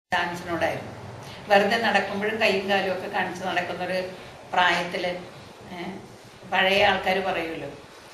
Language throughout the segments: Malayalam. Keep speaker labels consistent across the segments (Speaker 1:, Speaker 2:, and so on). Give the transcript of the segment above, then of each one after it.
Speaker 1: ഡാൻസിനോടായിരുന്നു വെറുതെ നടക്കുമ്പോഴും കൈയും കാലും ഒക്കെ കാണിച്ച് നടക്കുന്നൊരു പ്രായത്തില് ഏഹ്, പഴയ ആൾക്കാർ പറയുമല്ലോ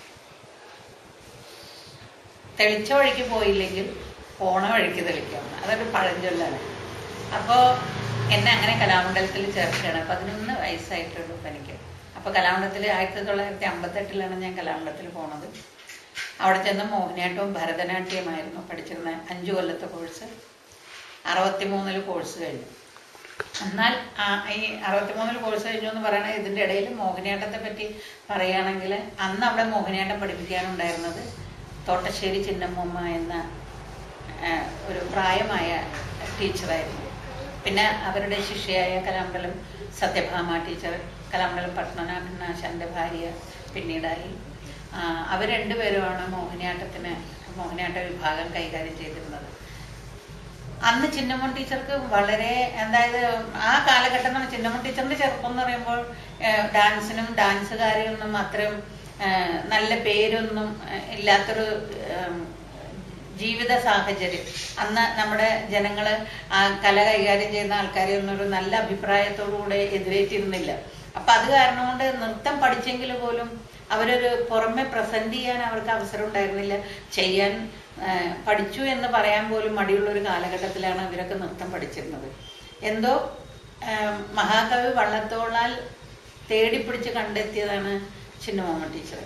Speaker 1: തെളിച്ച വഴിക്ക് പോയില്ലെങ്കിൽ പോണ വഴിക്ക് തെളിക്കാം അതൊരു പഴഞ്ചൊല്ലാണ് അപ്പോൾ എന്നെ അങ്ങനെ കലാമണ്ഡലത്തിൽ ചേർക്കുകയാണ് പതിനൊന്ന് വയസ്സായിട്ടുള്ളൂ ഇപ്പം എനിക്ക് അപ്പോൾ കലാമണ്ഡലത്തിൽ ആയിരത്തി തൊള്ളായിരത്തി അമ്പത്തെട്ടിലാണ് ഞാൻ കലാമണ്ഡലത്തിൽ പോണത് അവിടെ ചെന്ന് മോഹിനിയാട്ടവും ഭരതനാട്യമായിരുന്നു പഠിച്ചിരുന്നത് അഞ്ചു കൊല്ലത്തെ കോഴ്സ് അറുപത്തിമൂന്നിൽ കോഴ്സ് കഴിഞ്ഞു എന്നാൽ ആ ഈ അറുപത്തിമൂന്നിൽ കോഴ്സ് കഴിഞ്ഞു എന്ന് പറയണത് ഇതിൻ്റെ ഇടയിൽ മോഹിനിയാട്ടത്തെ പറ്റി പറയുകയാണെങ്കിൽ അന്ന് അവിടെ മോഹിനിയാട്ടം പഠിപ്പിക്കാനുണ്ടായിരുന്നത് തോട്ടശ്ശേരി ചിന്നമ്മ എന്ന ആ, ഒരു പ്രായമായ ടീച്ചറായിരുന്നു പിന്നെ അവരുടെ ശിഷ്യയായ കലാമണ്ഡലം സത്യഭാമ ടീച്ചർ കലാമണ്ഡലം പത്മനാഭനാശാന്റെ ഭാര്യ പിന്നീടായി ആ, അവർ രണ്ടുപേരുമാണ് മോഹിനിയാട്ടത്തിന് മോഹിനിയാട്ട വിഭാഗം കൈകാര്യം ചെയ്തിരുന്നത് അന്ന് ചിന്നമ്മൻ ടീച്ചർക്ക് വളരെ അതായത് ആ കാലഘട്ടം എന്ന് ചിന്നമ്മൻ ടീച്ചറിന്റെ ചെറുപ്പം എന്ന് പറയുമ്പോൾ ഏഹ്, ഡാൻസിനും ഡാൻസുകാരിയൊന്നും അത്രയും ഏഹ്, നല്ല പേരൊന്നും ഏഹ്, ഇല്ലാത്തൊരു ഏഹ്, ജീവിത സാഹചര്യം അന്ന് നമ്മുടെ ജനങ്ങള് ആ കല കൈകാര്യം ചെയ്യുന്ന ആൾക്കാരെ ഒന്നും ഒരു നല്ല അഭിപ്രായത്തോടുകൂടെ എതിരേറ്റിരുന്നില്ല അപ്പൊ അത് കാരണം കൊണ്ട് നൃത്തം പഠിച്ചെങ്കിൽ പോലും അവരൊരു പുറമെ പ്രസന്റ് ചെയ്യാൻ അവർക്ക് അവസരം ഉണ്ടായിരുന്നില്ല ചെയ്യാൻ ആ, പഠിച്ചു എന്ന് പറയാൻ പോലും മടിയുള്ള ഒരു കാലഘട്ടത്തിലാണ് ഇവരൊക്കെ നൃത്തം പഠിച്ചിരുന്നത് എന്തോ ആ, മഹാകവി വള്ളത്തോളാൽ തേടിപ്പിടിച്ച് കണ്ടെത്തിയതാണ് ചിന്നമ്മ ടീച്ചർ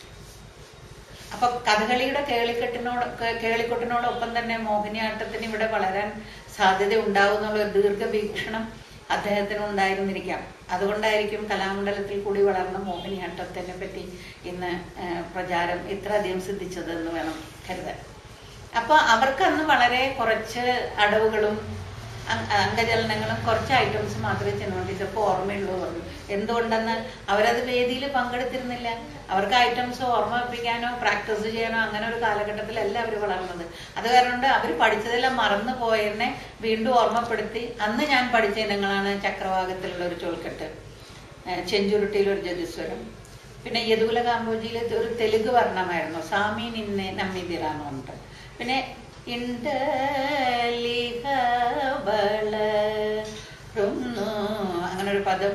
Speaker 1: അപ്പൊ കഥകളിയുടെ കേളിക്കെട്ടിനോട് കേ- കേളിക്കൊട്ടിനോടൊപ്പം തന്നെ മോഹിനിയാട്ടത്തിന് ഇവിടെ വളരാൻ സാധ്യത ഉണ്ടാവും എന്നുള്ള ഒരു ദീർഘവീക്ഷണം അദ്ദേഹത്തിന് ഉണ്ടായിരുന്നിരിക്കാം അതുകൊണ്ടായിരിക്കും കലാമണ്ഡലത്തിൽ കൂടി വളർന്ന മോഹിനിയാട്ടത്തിനെ പറ്റി ഇന്ന് ആ, പ്രചാരം ഇത്ര അധികം സിദ്ധിച്ചത് എന്ന് വേണം കരുതാൻ അപ്പൊ അവർക്ക് അന്ന് വളരെ കുറച്ച് അടവുകളും അ- അംഗചലനങ്ങളും കുറച്ച് ഐറ്റംസ് മാത്രമേ ചിന്മ ടീച്ചർക്ക് ഓർമ്മയുള്ളൂ പറഞ്ഞു എന്തുകൊണ്ടെന്ന് അവരത് വേദിയിൽ പങ്കെടുത്തിരുന്നില്ല അവർക്ക് ഐറ്റംസ് ഓർമ്മ വെപ്പിക്കാനോ പ്രാക്ടീസ് ചെയ്യാനോ അങ്ങനെ ഒരു കാലഘട്ടത്തിലല്ല അവർ വളർന്നത് അത് കാരണം കൊണ്ട് അവർ പഠിച്ചതെല്ലാം മറന്നു പോയതിനെ വീണ്ടും ഓർമ്മപ്പെടുത്തി അന്ന് ഞാൻ പഠിച്ച ഇനങ്ങളാണ് ചക്രവാകത്തിലുള്ള ഒരു ചൊൽക്കെട്ട് ഏഹ് ചെഞ്ചുരുട്ടിയിൽ ഒരു ജതിസ്വരം പിന്നെ യദുകുല കാമ്പോജിയിലെ ഒരു തെലുങ്ക് വർണ്ണമായിരുന്നു സാമി നിന്നെ നമ്മിതിറാന്ന് പറഞ്ഞിട്ട് പിന്നെ ഇണ്ടലിഹ വളരുന്നു അങ്ങനെ ഒരു പദം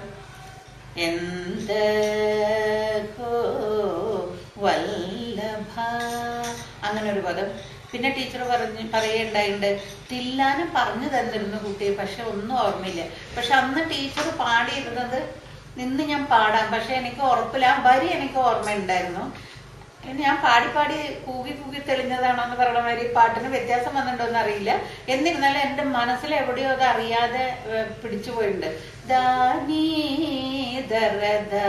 Speaker 1: എന്തോ വല്ലഭ അങ്ങനെ ഒരു പദം പിന്നെ ടീച്ചർ പറഞ്ഞ് പറയുണ്ടായിട്ടുണ്ട് തില്ലാനം പറഞ്ഞു തന്നിരുന്നു കുട്ടിയെ പക്ഷെ ഒന്നും ഓർമ്മയില്ല പക്ഷെ അന്ന് ടീച്ചർ പാടിയിരുന്നത് നിന്ന് ഞാൻ പാടാം പക്ഷെ എനിക്ക് ഉറപ്പില്ല ആ വരി എനിക്ക് ഓർമ്മയുണ്ടായിരുന്നു ഇനി ഞാൻ പാടി പാടി കൂകി കൂകി തെളിഞ്ഞതാണോ എന്ന് പറയുന്ന മാതിരി പാട്ടിന് വ്യത്യാസം വന്നിട്ടുണ്ടോ എന്ന് അറിയില്ല എന്നിരുന്നാലും എന്റെ മനസ്സിൽ എവിടെയോ അത് അറിയാതെ ഏഹ്, പിടിച്ചു പോയിട്ടുണ്ട് ദാനി ദര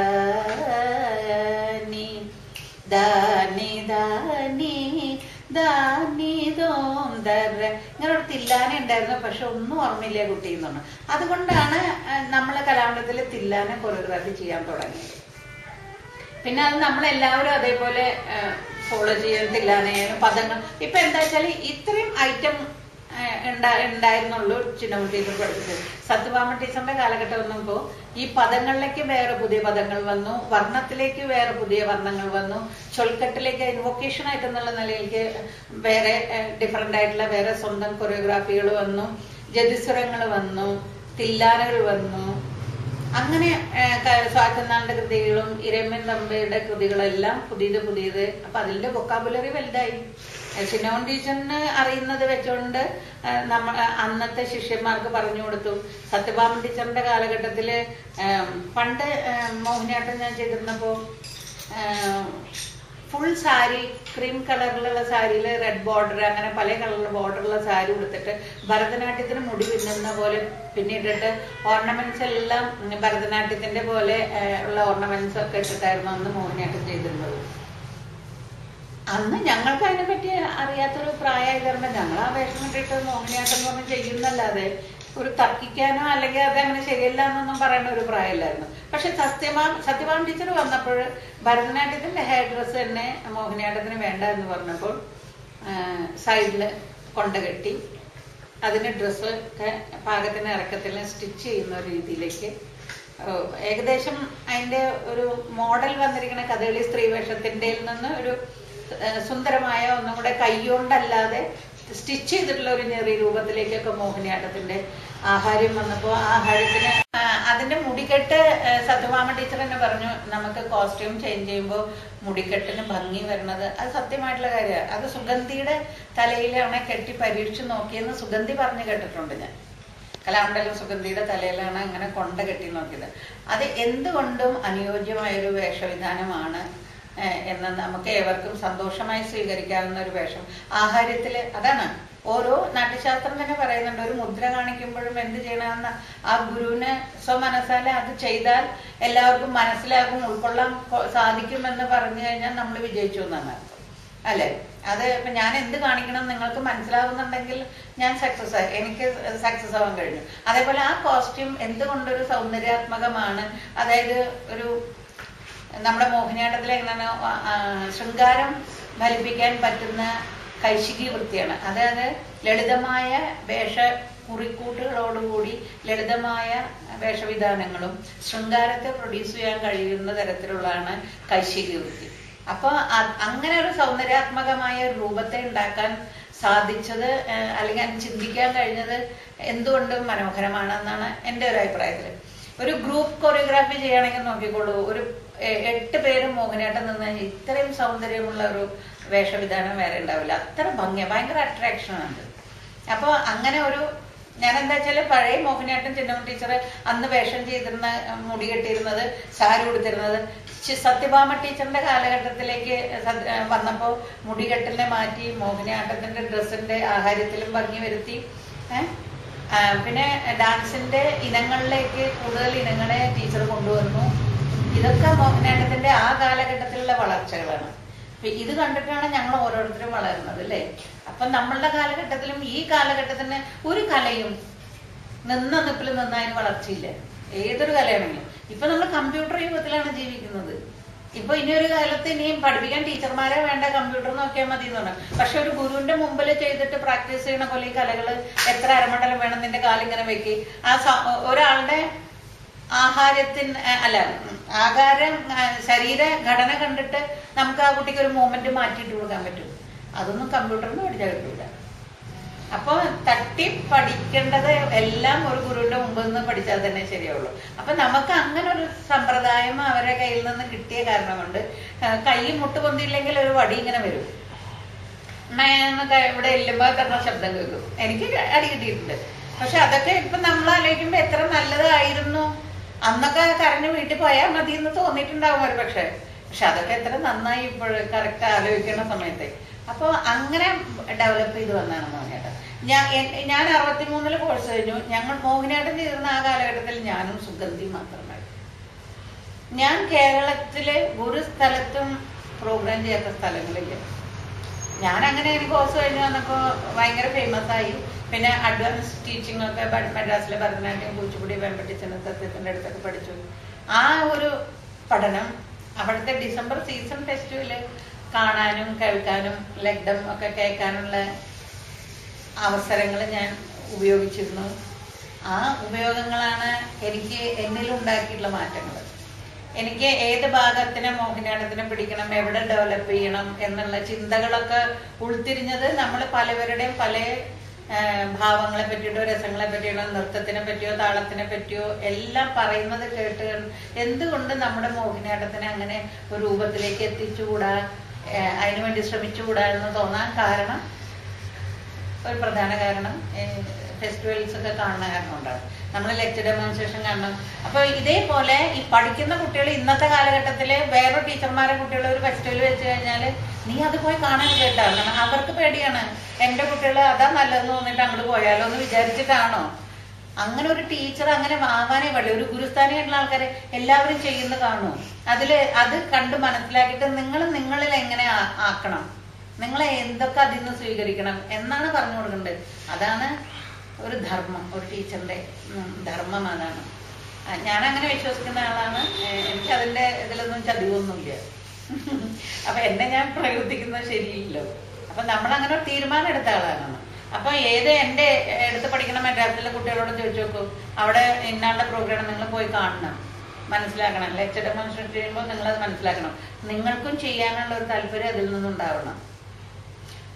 Speaker 1: ദാനി ദാനി ദാനി ദാനി ദോം ദര ഇങ്ങനെ ഒരു തില്ലാന ഉണ്ടായിരുന്നു പക്ഷെ ഒന്നും ഓർമ്മയില്ല കുട്ടി എന്ന് പറഞ്ഞു അതുകൊണ്ടാണ് ഏഹ്, നമ്മളെ കലാമണ്ഡലത്തിൽ തില്ലാന കൊറിയോഗ്രാഫി ചെയ്യാൻ തുടങ്ങിയത് പിന്നെ അത് നമ്മളെല്ലാവരും അതേപോലെ ഫോളോ ചെയ്യത്തില്ലാന്ന് പദങ്ങൾ ഇപ്പൊ എന്താ വെച്ചാല് ഇത്രയും ഐറ്റം ഉണ്ടായിരുന്നുള്ളൂ ചിന്നമ്മ ടീച്ചർ പഠിപ്പിച്ചത് സത്യഭാമ ടീച്ചറിന്റെ കാലഘട്ടം വന്നപ്പോ ഈ പദങ്ങളിലേക്ക് വേറെ പുതിയ പദങ്ങൾ വന്നു വർണ്ണത്തിലേക്ക് വേറെ പുതിയ വർണ്ണങ്ങൾ വന്നു ചൊൽക്കെട്ടിലേക്ക് ഇൻവൊക്കേഷൻ ആയിട്ട് എന്നുള്ള നിലയിലേക്ക് വേറെ ഡിഫറെന്റ് ആയിട്ടുള്ള വേറെ സ്വന്തം കൊറിയോഗ്രാഫികൾ വന്നു ജതിസ്വരങ്ങൾ വന്നു തില്ലാനകൾ വന്നു അങ്ങനെ സ്വാതന്ത്ര്യനാളിന്റെ കൃതികളും ഇരമ്യൻ തമ്പയുടെ കൃതികളെല്ലാം പുതിയത് പുതിയത് അപ്പൊ അതിന്റെ വൊക്കാബുലറി വലുതായി ചിന്നോൻ ടീച്ചറിന് അറിയുന്നത് വെച്ചുകൊണ്ട് ആ, നമ്മ ആ, അന്നത്തെ ശിഷ്യന്മാർക്ക് പറഞ്ഞു കൊടുത്തു സത്യഭാമൻ ടീച്ചറിന്റെ കാലഘട്ടത്തില് ആം, പണ്ട് ആം, മോഹിനിയാട്ടം ഞാൻ ചെയ്തിരുന്നപ്പോ ഫുൾ സാരി ക്രീം കളറിലുള്ള സാരിയിൽ റെഡ് ബോർഡർ അങ്ങനെ പല കളറിലുള്ള ബോർഡറുള്ള സാരി ഉടുത്തിട്ട് ഭരതനാട്യത്തിന് മുടി പിന്നുന്ന പോലെ പിന്നിട്ടിട്ട് ഓർണമെന്റ്സ് എല്ലാം ഉം, ഭരതനാട്യത്തിന്റെ പോലെ ആ, ഉള്ള ഓർണമെന്റ്സ് ഒക്കെ ഇട്ടിട്ടായിരുന്നു അന്ന് മോഹിനിയാട്ടം ചെയ്തിരുന്നത് അന്ന് ഞങ്ങൾക്ക് അതിനെ പറ്റി അറിയാത്തൊരു പ്രായമായി കാരണം ഞങ്ങൾ ആ വേഷം കണ്ടിട്ട് മോഹിനിയാട്ടം എന്ന് പറഞ്ഞ് ചെയ്യുന്നല്ലാതെ ഒരു തർക്കിക്കാനോ അല്ലെങ്കിൽ അത് അങ്ങനെ ശരിയല്ല എന്നൊന്നും പറയുന്ന ഒരു പ്രായമല്ലായിരുന്നു പക്ഷെ സത്യമാം സത്യഭാമ ടീച്ചർ വന്നപ്പോൾ ഭരതനാട്യത്തിന്റെ ഹെയർ ഡ്രസ്സ് തന്നെ മോഹിനിയാട്ടത്തിന് വേണ്ട എന്ന് പറഞ്ഞപ്പോൾ സൈഡിൽ കൊണ്ടകെട്ടി അതിന് ഡ്രസ്സ് ഒക്കെ പാകത്തിന് ഇറക്കത്തിൽ സ്റ്റിച്ച് ചെയ്യുന്ന ഒരു രീതിയിലേക്ക് ഓ, ഏകദേശം അതിന്റെ ഒരു മോഡൽ വന്നിരിക്കുന്ന കഥകളി സ്ത്രീ വേഷത്തിന്റെ നിന്ന് ഒരു ഏഹ്, സുന്ദരമായ ഒന്നും കൂടെ കൈകൊണ്ടല്ലാതെ സ്റ്റിച്ച് ചെയ്തിട്ടുള്ള ഒരു ചെറിയ രൂപത്തിലേക്കൊക്കെ മോഹിനിയാട്ടത്തിന്റെ ആഹാരം വന്നപ്പോൾ ആഹാരത്തിന് ആ, അതിന്റെ മുടിക്കെട്ട് ആ, സത്യഭാമ ടീച്ചർ തന്നെ പറഞ്ഞു നമുക്ക് കോസ്റ്റ്യൂം ചേഞ്ച് ചെയ്യുമ്പോൾ മുടിക്കെട്ടിന് ഭംഗി വരുന്നത് അത് സത്യമായിട്ടുള്ള കാര്യമാണ് അത് സുഗന്ധിയുടെ തലയിലാണ് കെട്ടി പരീക്ഷിച്ച് നോക്കിയെന്ന് സുഗന്ധി പറഞ്ഞു കേട്ടിട്ടുണ്ട് ഞാൻ കലാമണ്ഡലം സുഗന്ധിയുടെ തലയിലാണ് അങ്ങനെ കൊണ്ട കെട്ടി നോക്കിയത് അത് എന്തുകൊണ്ടും അനുയോജ്യമായൊരു വേഷവിധാനമാണ് ഏഹ്, എന്ന് നമുക്ക് ഏവർക്കും സന്തോഷമായി സ്വീകരിക്കാവുന്ന ഒരു വേഷം ആഹാരത്തില് അതാണ് ഓരോ നാട്യശാസ്ത്രം തന്നെ പറയുന്നുണ്ട് ഒരു മുദ്ര കാണിക്കുമ്പോഴും എന്ത് ചെയ്യണമെന്ന് ആ ഗുരുവിന് സ്വമനസാലെ അത് ചെയ്താൽ എല്ലാവർക്കും മനസ്സിലാകും ഉൾക്കൊള്ളാൻ കൊ- സാധിക്കുമെന്ന് പറഞ്ഞു കഴിഞ്ഞാൽ നമ്മൾ വിജയിച്ചു എന്നാണ് അർത്ഥം അല്ലെ അത് ഇപ്പൊ ഞാൻ എന്ത് കാണിക്കണം നിങ്ങൾക്ക് മനസ്സിലാവുന്നുണ്ടെങ്കിൽ ഞാൻ സക്സസ് ആയി എനിക്ക് സക്സസ് ആവാൻ കഴിഞ്ഞു അതേപോലെ ആ കോസ്റ്റ്യൂം എന്തുകൊണ്ടൊരു സൗന്ദര്യാത്മകമാണ് അതായത് ഒരു നമ്മുടെ മോഹിനിയാട്ടത്തിൽ എങ്ങനെയാണ് ആ- ആ ശൃംഗാരം ഫലിപ്പിക്കാൻ പറ്റുന്ന കൈശികി വൃത്തിയാണ് അതായത് ലളിതമായ വേഷ കുറിക്കൂട്ടുകളോടുകൂടി ലളിതമായ വേഷവിധാനങ്ങളും ശൃംഗാരത്തെ പ്രൊഡ്യൂസ് ചെയ്യാൻ കഴിയുന്ന തരത്തിലുള്ളതാണ് കൈശികി വൃത്തി അപ്പൊ അ- അങ്ങനെ ഒരു സൗന്ദര്യാത്മകമായ ഒരു രൂപത്തെ ഉണ്ടാക്കാൻ സാധിച്ചത് ഏഹ്, അല്ലെങ്കിൽ അത് ചിന്തിക്കാൻ കഴിഞ്ഞത് എന്തുകൊണ്ടും മനോഹരമാണെന്നാണ് എൻ്റെ ഒരു അഭിപ്രായത്തിൽ ഒരു ഗ്രൂപ്പ് കൊറിയോഗ്രാഫി ചെയ്യണമെങ്കിൽ നോക്കിക്കോളൂ ഒരു എ- എട്ട് പേരും മോഹിനിയാട്ടം നിന്ന് കഴിഞ്ഞാൽ ഇത്രയും സൗന്ദര്യമുള്ള ഒരു വേഷവിധാനം വേറെ ഉണ്ടാവില്ല അത്ര ഭംഗിയ ഭയങ്കര അട്രാക്ഷൻ ആണ് അപ്പൊ അങ്ങനെ ഒരു ഞാൻ എന്താ വെച്ചാല് പഴയ മോഹിനിയാട്ടം ചിന്നമ്മ ടീച്ചർ അന്ന് വേഷം ചെയ്തിരുന്ന അഹ് മുടി കെട്ടിയിരുന്നത് സാരി ഉടുത്തിരുന്നത് ചി- സത്യഭാമ ടീച്ചറിന്റെ കാലഘട്ടത്തിലേക്ക് സത്- അഹ് വന്നപ്പോ മുടികെട്ടലിനെ മാറ്റി മോഹിനിയാട്ടത്തിന്റെ ഡ്രസ്സിന്റെ ആഹാരത്തിലും ഭംഗി വരുത്തി ഏഹ് ആ, പിന്നെ ഡാൻസിന്റെ ഇനങ്ങളിലേക്ക് കൂടുതൽ ഇനങ്ങളെ ടീച്ചർ കൊണ്ടുവന്നു ഇതൊക്കെ മോഹിനിയാട്ടത്തിന്റെ ആ കാലഘട്ടത്തിലുള്ള വളർച്ചകളാണ് അപ്പൊ ഇത് കണ്ടിട്ടാണ് ഞങ്ങൾ ഓരോരുത്തരും വളരുന്നത് അല്ലേ അപ്പൊ നമ്മളുടെ കാലഘട്ടത്തിലും ഈ കാലഘട്ടത്തിന് ഒരു കലയും നിന്ന നിപ്പിൽ നിന്നതിന് വളർച്ചയില്ല ഏതൊരു കലയാണെങ്കിലും ഇപ്പൊ നമ്മൾ കമ്പ്യൂട്ടർ യുഗത്തിലാണ് ജീവിക്കുന്നത് ഇപ്പൊ ഇനി ഒരു കാലത്ത് ഇനിയും പഠിപ്പിക്കാൻ ടീച്ചർമാരെ വേണ്ട കമ്പ്യൂട്ടർ നോക്കിയാൽ മതി എന്ന് പറഞ്ഞു പക്ഷെ ഒരു ഗുരുവിന്റെ മുമ്പിൽ ചെയ്തിട്ട് പ്രാക്ടീസ് ചെയ്യണ പോലെ ഈ കലകള് എത്ര അരമണ്ഡലം വേണം നിന്റെ കാലിങ്ങനെ വെക്കി ആ സ- ഒരാളുടെ ആഹാരത്തിന് അഹ് അല്ല ഉം, ആഹാരം അഹ് ശരീര ഘടന കണ്ടിട്ട് നമുക്ക് ആ കുട്ടിക്ക് ഒരു മൂവ്മെന്റ് മാറ്റിയിട്ട് കൊടുക്കാൻ പറ്റും അതൊന്നും കമ്പ്യൂട്ടറിന് പഠിച്ചാൽ കിട്ടൂല അപ്പൊ തട്ടി പഠിക്കേണ്ടത് എല്ലാം ഒരു ഗുരുവിന്റെ മുമ്പിൽ നിന്ന് പഠിച്ചാൽ തന്നെ ശരിയാവുള്ളൂ അപ്പൊ നമുക്ക് അങ്ങനെ ഒരു സമ്പ്രദായം അവരെ കയ്യിൽ നിന്ന് കിട്ടിയ കാരണം കൊണ്ട് ആ, കൈ മുട്ടുപൊന്തിയില്ലെങ്കിൽ ഒരു വടി ഇങ്ങനെ വരും മേന്ന് ക- ഇവിടെ എല്ലുമ്പോ തന്നെ ശബ്ദം കേൾക്കും എനിക്ക് അടി കിട്ടിയിട്ടുണ്ട് പക്ഷെ അതൊക്കെ ഇപ്പൊ നമ്മൾ ആലോചിക്കുമ്പോ എത്ര നല്ലതായിരുന്നു അന്നൊക്കെ കരഞ്ഞ് വീട്ടിൽ പോയാൽ മതി എന്ന് തോന്നിയിട്ടുണ്ടാവും ഒരു പക്ഷെ പക്ഷെ അതൊക്കെ എത്ര നന്നായി ഇപ്പോൾ കറക്റ്റ് ആലോചിക്കുന്ന സമയത്ത് അപ്പൊ അങ്ങനെ ഡെവലപ്പ് ചെയ്ത് വന്നാണ് മോഹിനിയാട്ടം ഞാൻ എൻ- ഞാൻ അറുപത്തിമൂന്നില് കോഴ്സ് കഴിഞ്ഞു ഞങ്ങൾ മോഹിനിയാട്ടം ചെയ്തിരുന്ന ആ കാലഘട്ടത്തിൽ ഞാനും സുഗന്ധി മാത്രമായി ഞാൻ കേരളത്തിലെ ഒരു സ്ഥലത്തും പ്രോഗ്രാം ചെയ്യാത്ത സ്ഥലങ്ങളില്ല ഞാൻ അങ്ങനെ എനിക്ക് കോഴ്സ് കഴിഞ്ഞ് വന്നപ്പോ ഭയങ്കര ഫേമസ് ആയി പിന്നെ അഡ്വാൻസ് ടീച്ചിങ് ഒക്കെ ബ- മദ്രാസിലെ ഭരതനാട്യം കൂച്ചുപുടി വെമ്പട്ടിച്ചെന്ന സത്യത്തിന്റെ അടുത്തൊക്കെ പഠിച്ചു ആ ഒരു പഠനം അവിടുത്തെ ഡിസംബർ സീസൺ ഫെസ്റ്റിവല് കാണാനും കേൾക്കാനും ലഗ്ഡം ഒക്കെ കേൾക്കാനുള്ള അവസരങ്ങൾ ഞാൻ ഉപയോഗിച്ചിരുന്നു ആ ഉപയോഗങ്ങളാണ് എനിക്ക് എന്നിൽ ഉണ്ടാക്കിയിട്ടുള്ള മാറ്റങ്ങൾ എനിക്ക് ഏത് ഭാഗത്തിനെ മോഹിനിയാട്ടത്തിനെ പിടിക്കണം എവിടെ ഡെവലപ്പ് ചെയ്യണം എന്നുള്ള ചിന്തകളൊക്കെ ഉൾത്തിരിഞ്ഞത് നമ്മൾ പലവരുടെയും പല ആ, ഭാവങ്ങളെ പറ്റിയിട്ടോ രസങ്ങളെ പറ്റിയോ നൃത്തത്തിനെ പറ്റിയോ താളത്തിനെ പറ്റിയോ എല്ലാം പറയുന്നത് കേട്ട് എന്തുകൊണ്ട് നമ്മുടെ മോഹിനിയാട്ടത്തിനെ അങ്ങനെ ഒരു രൂപത്തിലേക്ക് എത്തിച്ചുകൂടാ ആ, അതിനുവേണ്ടി ശ്രമിച്ചുകൂടാ എന്ന് തോന്നാൻ കാരണം ഒരു പ്രധാന കാരണം ഫെസ്റ്റിവൽസ് ഒക്കെ കാണുന്ന കാരണം കൊണ്ടാണ് നമ്മൾ ലെക്ചർ ഡെമോൺസ്ട്രേഷൻ കാണണം അപ്പൊ ഇതേപോലെ ഈ പഠിക്കുന്ന കുട്ടികൾ ഇന്നത്തെ കാലഘട്ടത്തില് വേറെ ടീച്ചർമാരെ കുട്ടികൾ ഒരു ഫെസ്റ്റിവൽ വെച്ച് കഴിഞ്ഞാല് നീ അത് പോയി കാണാൻ കേട്ടാണ് അവർക്ക് പേടിയാണ് എന്റെ കുട്ടികൾ അതാ നല്ലതെന്ന് തോന്നിട്ട് അങ്ങോട്ട് പോയാലോ എന്ന് വിചാരിച്ചിട്ടാണോ അങ്ങനെ ഒരു ടീച്ചർ അങ്ങനെ ആവാനേ പാടില്ല ഒരു ഗുരുസ്ഥാനിയായിട്ടുള്ള ആൾക്കാരെ എല്ലാവരും ചെയ്യുന്ന കാണും അതില് അത് കണ്ട് മനസ്സിലാക്കിയിട്ട് നിങ്ങൾ നിങ്ങളിൽ എങ്ങനെ ആ- ആക്കണം നിങ്ങളെ എന്തൊക്കെ അതിൽ നിന്ന് സ്വീകരിക്കണം എന്നാണ് പറഞ്ഞു കൊടുക്കേണ്ടത് അതാണ് ഒരു ധർമ്മം ഒരു ടീച്ചറിന്റെ ഉം, ധർമ്മം അതാണ് ആ, ഞാൻ അങ്ങനെ വിശ്വസിക്കുന്ന ആളാണ് ഏഹ് എനിക്ക് അതിന്റെ ഇതിലൊന്നും ചതിവൊന്നുമില്ല അപ്പൊ എന്നെ ഞാൻ പ്രവർത്തിക്കുന്നത് ശരിയില്ലല്ലോ അപ്പൊ നമ്മൾ അങ്ങനെ ഒരു തീരുമാനം എടുത്ത ആളാണ് അപ്പൊ ഏത് എന്റെ എടുത്ത് പഠിക്കുന്ന മദ്രാസിലെ കുട്ടികളോട് ചോദിച്ചു നോക്കൂ അവിടെ ഇന്നാളുടെ പ്രോഗ്രാം നിങ്ങൾ പോയി കാണണം മനസ്സിലാക്കണം ലെക്ചർ ഡെമോൺസ്ട്രേറ്റ് ചെയ്യുമ്പോൾ നിങ്ങൾ അത് മനസ്സിലാക്കണം നിങ്ങൾക്കും ചെയ്യാനുള്ള ഒരു താല്പര്യം അതിൽ നിന്നുണ്ടാവണം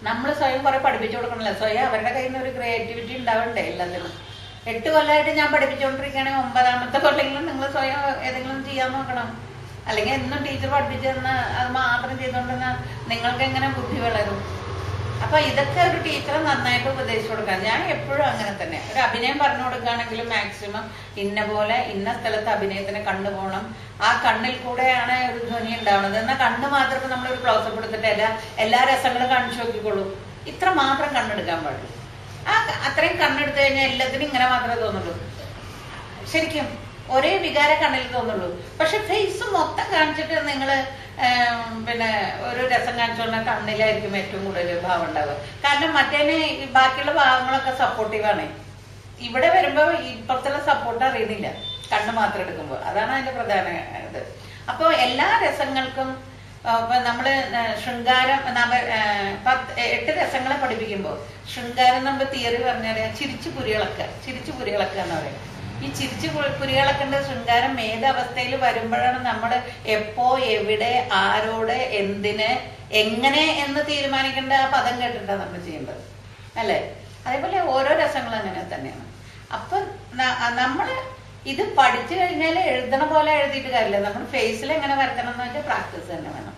Speaker 1: നമ്മൾ സ്വയം കുറെ പഠിപ്പിച്ചു കൊടുക്കണല്ലോ സ്വയം അവരുടെ കയ്യിൽ നിന്ന് ഒരു ക്രിയേറ്റിവിറ്റി ഉണ്ടാവണ്ടേ എല്ലാത്തിനും എട്ട് കൊല്ലമായിട്ട് ഞാൻ പഠിപ്പിച്ചുകൊണ്ടിരിക്കുകയാണെങ്കിൽ ഒമ്പതാമത്തെ കൊല്ലെങ്കിലും നിങ്ങൾ സ്വയം ഏതെങ്കിലും ചെയ്യാൻ നോക്കണം അല്ലെങ്കിൽ എന്നും ടീച്ചർ പഠിപ്പിച്ചു തന്ന അത് മാത്രം ചെയ്തുകൊണ്ടിരുന്ന നിങ്ങൾക്ക് എങ്ങനെ ബുദ്ധി വളരും അപ്പൊ ഇതൊക്കെ ഒരു ടീച്ചറെ നന്നായിട്ട് ഉപദേശിച്ചു കൊടുക്കാം ഞാൻ എപ്പോഴും അങ്ങനെ തന്നെ ഒരു അഭിനയം പറഞ്ഞു കൊടുക്കുകയാണെങ്കിലും മാക്സിമം ഇന്ന പോലെ ഇന്ന സ്ഥലത്ത് അഭിനയത്തിന് കണ്ണു പോകണം ആ കണ്ണിൽ കൂടെയാണ് ഒരു ധ്വനി ഉണ്ടാവുന്നത് എന്നാൽ കണ്ണ് മാത്രം നമ്മൾ ഒരു ക്ലോസപ്പ് എടുത്തിട്ട് എല്ലാ എല്ലാ രസങ്ങളും കാണിച്ചു നോക്കിക്കോളൂ ഇത്ര മാത്രം കണ്ണെടുക്കാൻ പാടില്ല ആ ക- അത്രയും കണ്ണെടുത്ത് കഴിഞ്ഞാൽ എല്ലാത്തിനും ഇങ്ങനെ മാത്രമേ തോന്നുള്ളൂ ശരിക്കും ഒരേ വികാര കണ്ണിൽ തോന്നുള്ളൂ പക്ഷെ ഫേസ് മൊത്തം കാണിച്ചിട്ട് നിങ്ങൾ പിന്നെ ഒരു രസം കാണിച്ചുകൊണ്ട കണ്ണിലായിരിക്കും ഏറ്റവും കൂടുതൽ ഭാവം ഉണ്ടാവുക കാരണം മറ്റേനെ ഈ ബാക്കിയുള്ള ഭാഗങ്ങളൊക്കെ സപ്പോർട്ടീവാണ് ഇവിടെ വരുമ്പോ ഇപ്പുറത്തുള്ള സപ്പോർട്ട് അറിയുന്നില്ല കണ്ണ് മാത്രം എടുക്കുമ്പോൾ അതാണ് അതിന്റെ പ്രധാന ഇത് അപ്പോൾ എല്ലാ രസങ്ങൾക്കും ആ, ഇപ്പൊ നമ്മള് ആ, ശൃംഗാരം നമ്മ ആ, പത്ത് എട്ട് രസങ്ങളെ പഠിപ്പിക്കുമ്പോൾ ശൃംഗാരം നമ്മൾ തിയറി പറഞ്ഞാൽ ചിരിച്ചു പുരികളൊക്കെ ചിരിച്ചു പുരികളൊക്കെ എന്ന് പറയും ഈ ചിരിച്ചു പു- പുരികളൊക്കെ ശൃംഗാരം ഏത് അവസ്ഥയിൽ വരുമ്പോഴാണ് നമ്മൾ എപ്പോ എവിടെ ആരോട് എന്തിന് എങ്ങനെ എന്ന് തീരുമാനിക്കേണ്ട ആ പദം കേട്ടിട്ടാണ് നമ്മൾ ചെയ്യേണ്ടത് അല്ലേ അതേപോലെ ഓരോ രസങ്ങളും അങ്ങനെ തന്നെയാണ് അപ്പൊ ന- നമ്മള് ഇത് പഠിച്ചു കഴിഞ്ഞാൽ എഴുതണ പോലെ എഴുതിയിട്ട് കാര്യമില്ല നമ്മൾ ഫേസിൽ എങ്ങനെ വരക്കണം എന്ന് വെച്ചാൽ പ്രാക്ടീസ് തന്നെ വേണം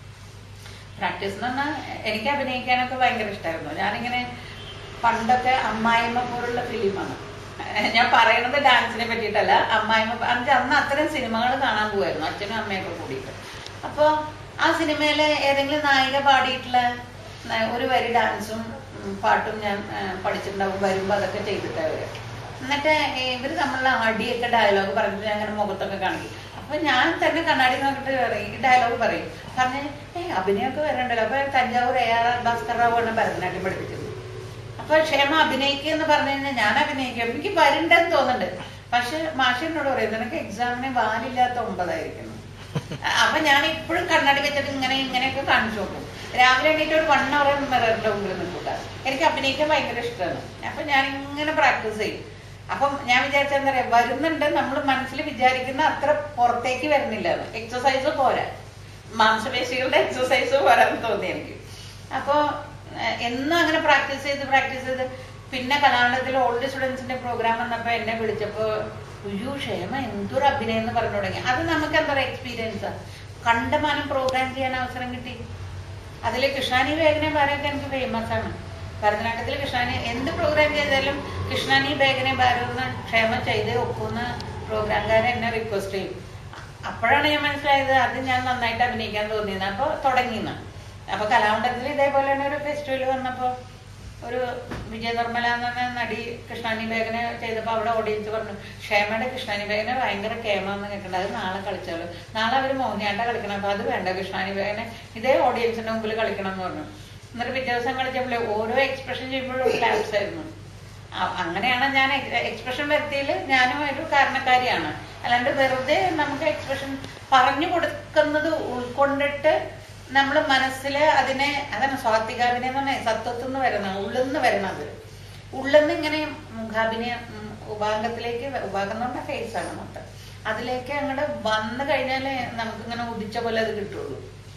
Speaker 1: പ്രാക്ടീസ് എന്ന് പറഞ്ഞാൽ എനിക്ക് അഭിനയിക്കാനൊക്കെ ഭയങ്കര ഇഷ്ടമായിരുന്നു ഞാനിങ്ങനെ പണ്ടൊക്കെ അമ്മായിമ്മ പോലുള്ള ഫിലിമാണ് ഞാൻ പറയണത് ഡാൻസിനെ പറ്റിയിട്ടല്ല അമ്മായിമ്മ അന്ന് അന്ന് അത്തരം സിനിമകൾ കാണാൻ പോവായിരുന്നു അച്ഛനും അമ്മയൊക്കെ കൂടിയിട്ട് അപ്പോൾ ആ സിനിമയിലെ ഏതെങ്കിലും നായിക പാടിയിട്ടുള്ള ന- ഒരു വരി ഡാൻസും ഉം, പാട്ടും ഞാൻ ആ, പഠിച്ചിട്ടുണ്ടാവും വരുമ്പോൾ അതൊക്കെ ചെയ്തിട്ടാണ് വരിക എന്നിട്ട് ഇവർ തമ്മിലുള്ള അടിയൊക്കെ ഡയലോഗ് പറഞ്ഞിട്ട് ഞാൻ അങ്ങനെ മുഖത്തൊക്കെ കാണിക്കും അപ്പൊ ഞാൻ തന്നെ കണ്ണാടി നോക്കിട്ട് പറയും, ഈ ഡയലോഗ് പറയും പറഞ്ഞ് ഏ അഭിനയമൊക്കെ വരണ്ടല്ലോ അപ്പൊ തഞ്ചാവൂർ എ ആർ ഭാസ്കർ റാവു ആണ് ഭരതനാട്യം പഠിപ്പിച്ചത് അപ്പൊ ക്ഷേമ അഭിനയിക്കുക എന്ന് പറഞ്ഞു കഴിഞ്ഞാൽ ഞാൻ അഭിനയിക്കും എനിക്ക് വരണ്ടെന്ന് തോന്നുന്നുണ്ട് പക്ഷെ മാഷ് എന്നോട് പറയും നിനക്ക് എക്സാമിന് വാലില്ലാത്ത ഒമ്പതായിരിക്കുന്നു അപ്പൊ ഞാൻ ഇപ്പോഴും കണ്ണാടി വെച്ചിട്ട് ഇങ്ങനെ ഇങ്ങനെയൊക്കെ കാണിച്ചു നോക്കും രാവിലെ എണീറ്റ് ഒരു വൺ അവർ മിററിന്റെ മുമ്പിൽ നിൽക്കുക എനിക്ക് അഭിനയിക്കാൻ ഭയങ്കര ഇഷ്ടമാണ് അപ്പൊ ഞാൻ ഇങ്ങനെ പ്രാക്ടീസ് ചെയ്യും അപ്പം ഞാൻ വിചാരിച്ച എന്താ പറയാ വരുന്നുണ്ട് നമ്മൾ മനസ്സിൽ വിചാരിക്കുന്ന അത്ര പുറത്തേക്ക് വരുന്നില്ല എക്സസൈസ് പോരാ മാംസപേശികളുടെ എക്സസൈസ് പോരാന്ന് തോന്നി എനിക്ക് അപ്പോ ഏഹ്, എന്നും അങ്ങനെ പ്രാക്ടീസ് ചെയ്ത് പ്രാക്ടീസ് ചെയ്ത് പിന്നെ കലാമണ്ഡലത്തിൽ ഓൾഡ് സ്റ്റുഡൻസിന്റെ പ്രോഗ്രാം വന്നപ്പോ എന്നെ വിളിച്ചപ്പോ അയ്യോ ക്ഷേമ എന്തൊരു അഭിനയം എന്ന് പറഞ്ഞു തുടങ്ങി അത് നമുക്ക് എന്താ പറയുക എക്സ്പീരിയൻസാ കണ്ടമാനം പ്രോഗ്രാം ചെയ്യാൻ അവസരം കിട്ടി അതിൽ കൃഷ്ണാനി ബേഗനെ ബാരൊക്കെ എനിക്ക് ഫേമസ് ആണ് ഭരതനാട്യത്തിൽ കൃഷ്ണാനി എന്ത് പ്രോഗ്രാം ചെയ്താലും കൃഷ്ണാനി ബേഗനെ ബാരെന്ന് ക്ഷേമ ചെയ്തേ ഒക്കുന്ന പ്രോഗ്രാംകാരെ എന്നെ റിക്വസ്റ്റ് ചെയ്യും അപ്പോഴാണ് ഞാൻ മനസ്സിലായത് അത് ഞാൻ നന്നായിട്ട് അഭിനയിക്കാൻ തോന്നിയത് അപ്പോൾ തുടങ്ങിയെന്ന് അപ്പൊ കലാമണ്ഡലത്തിൽ ഇതേപോലെ തന്നെ ഒരു ഫെസ്റ്റിവൽ വന്നപ്പോ ഒരു വിജയ നിർമ്മല എന്ന് പറഞ്ഞ നടി കൃഷ്ണാനി ബേഗനെ ചെയ്തപ്പോൾ അവിടെ ഓഡിയൻസ് പറഞ്ഞു ക്ഷേമയുടെ കൃഷ്ണാനി ബേഗനെ ഭയങ്കര കേമാന്ന് കേൾക്കണ്ട അത് നാളെ കളിച്ചോളൂ നാളെ അവർ മോഹിനിയാട്ട കളിക്കണം അപ്പൊ അത് വേണ്ട കൃഷ്ണാനി ബേഗനെ ഇതേ ഓഡിയൻസിന്റെ മുമ്പിൽ കളിക്കണം എന്ന് പറഞ്ഞു എന്നിട്ട് പിറ്റേ ദിവസം കളിച്ചപ്പോൾ ഓരോ എക്സ്പ്രഷൻ ചെയ്യുമ്പോഴും ക്ലാപ്സ് ആയിരുന്നു അ- അങ്ങനെയാണ് ഞാൻ എക്സ്പ്രഷൻ വരുത്തിയതിൽ ഞാനും ഒരു കാരണക്കാരിയാണ് അല്ലാണ്ട് വെറുതെ നമുക്ക് എക്സ്പ്രഷൻ പറഞ്ഞു കൊടുക്കുന്നത് ഉൾക്കൊണ്ടിട്ട് നമ്മൾ മനസ്സിൽ അതിനെ അതാണ് സ്വാത്വികാഭിനയം എന്ന് പറഞ്ഞാൽ സത്വത്തിൽ നിന്ന് വരുന്ന ഉള്ളിൽ നിന്ന് വരണത് ഉള്ളിൽ നിന്ന് ഇങ്ങനെ മുഖാഭിനയം ഉം, ഉപാംഗത്തിലേക്ക് വ- ഉപാംഗം എന്ന് പറഞ്ഞാൽ ഫേസ് ആണ് മൊത്തം അതിലേക്ക് അങ്ങോട്ട് വന്നു കഴിഞ്ഞാലേ നമുക്കിങ്ങനെ ഉദിച്ച പോലെ അത് കിട്ടുള്ളൂ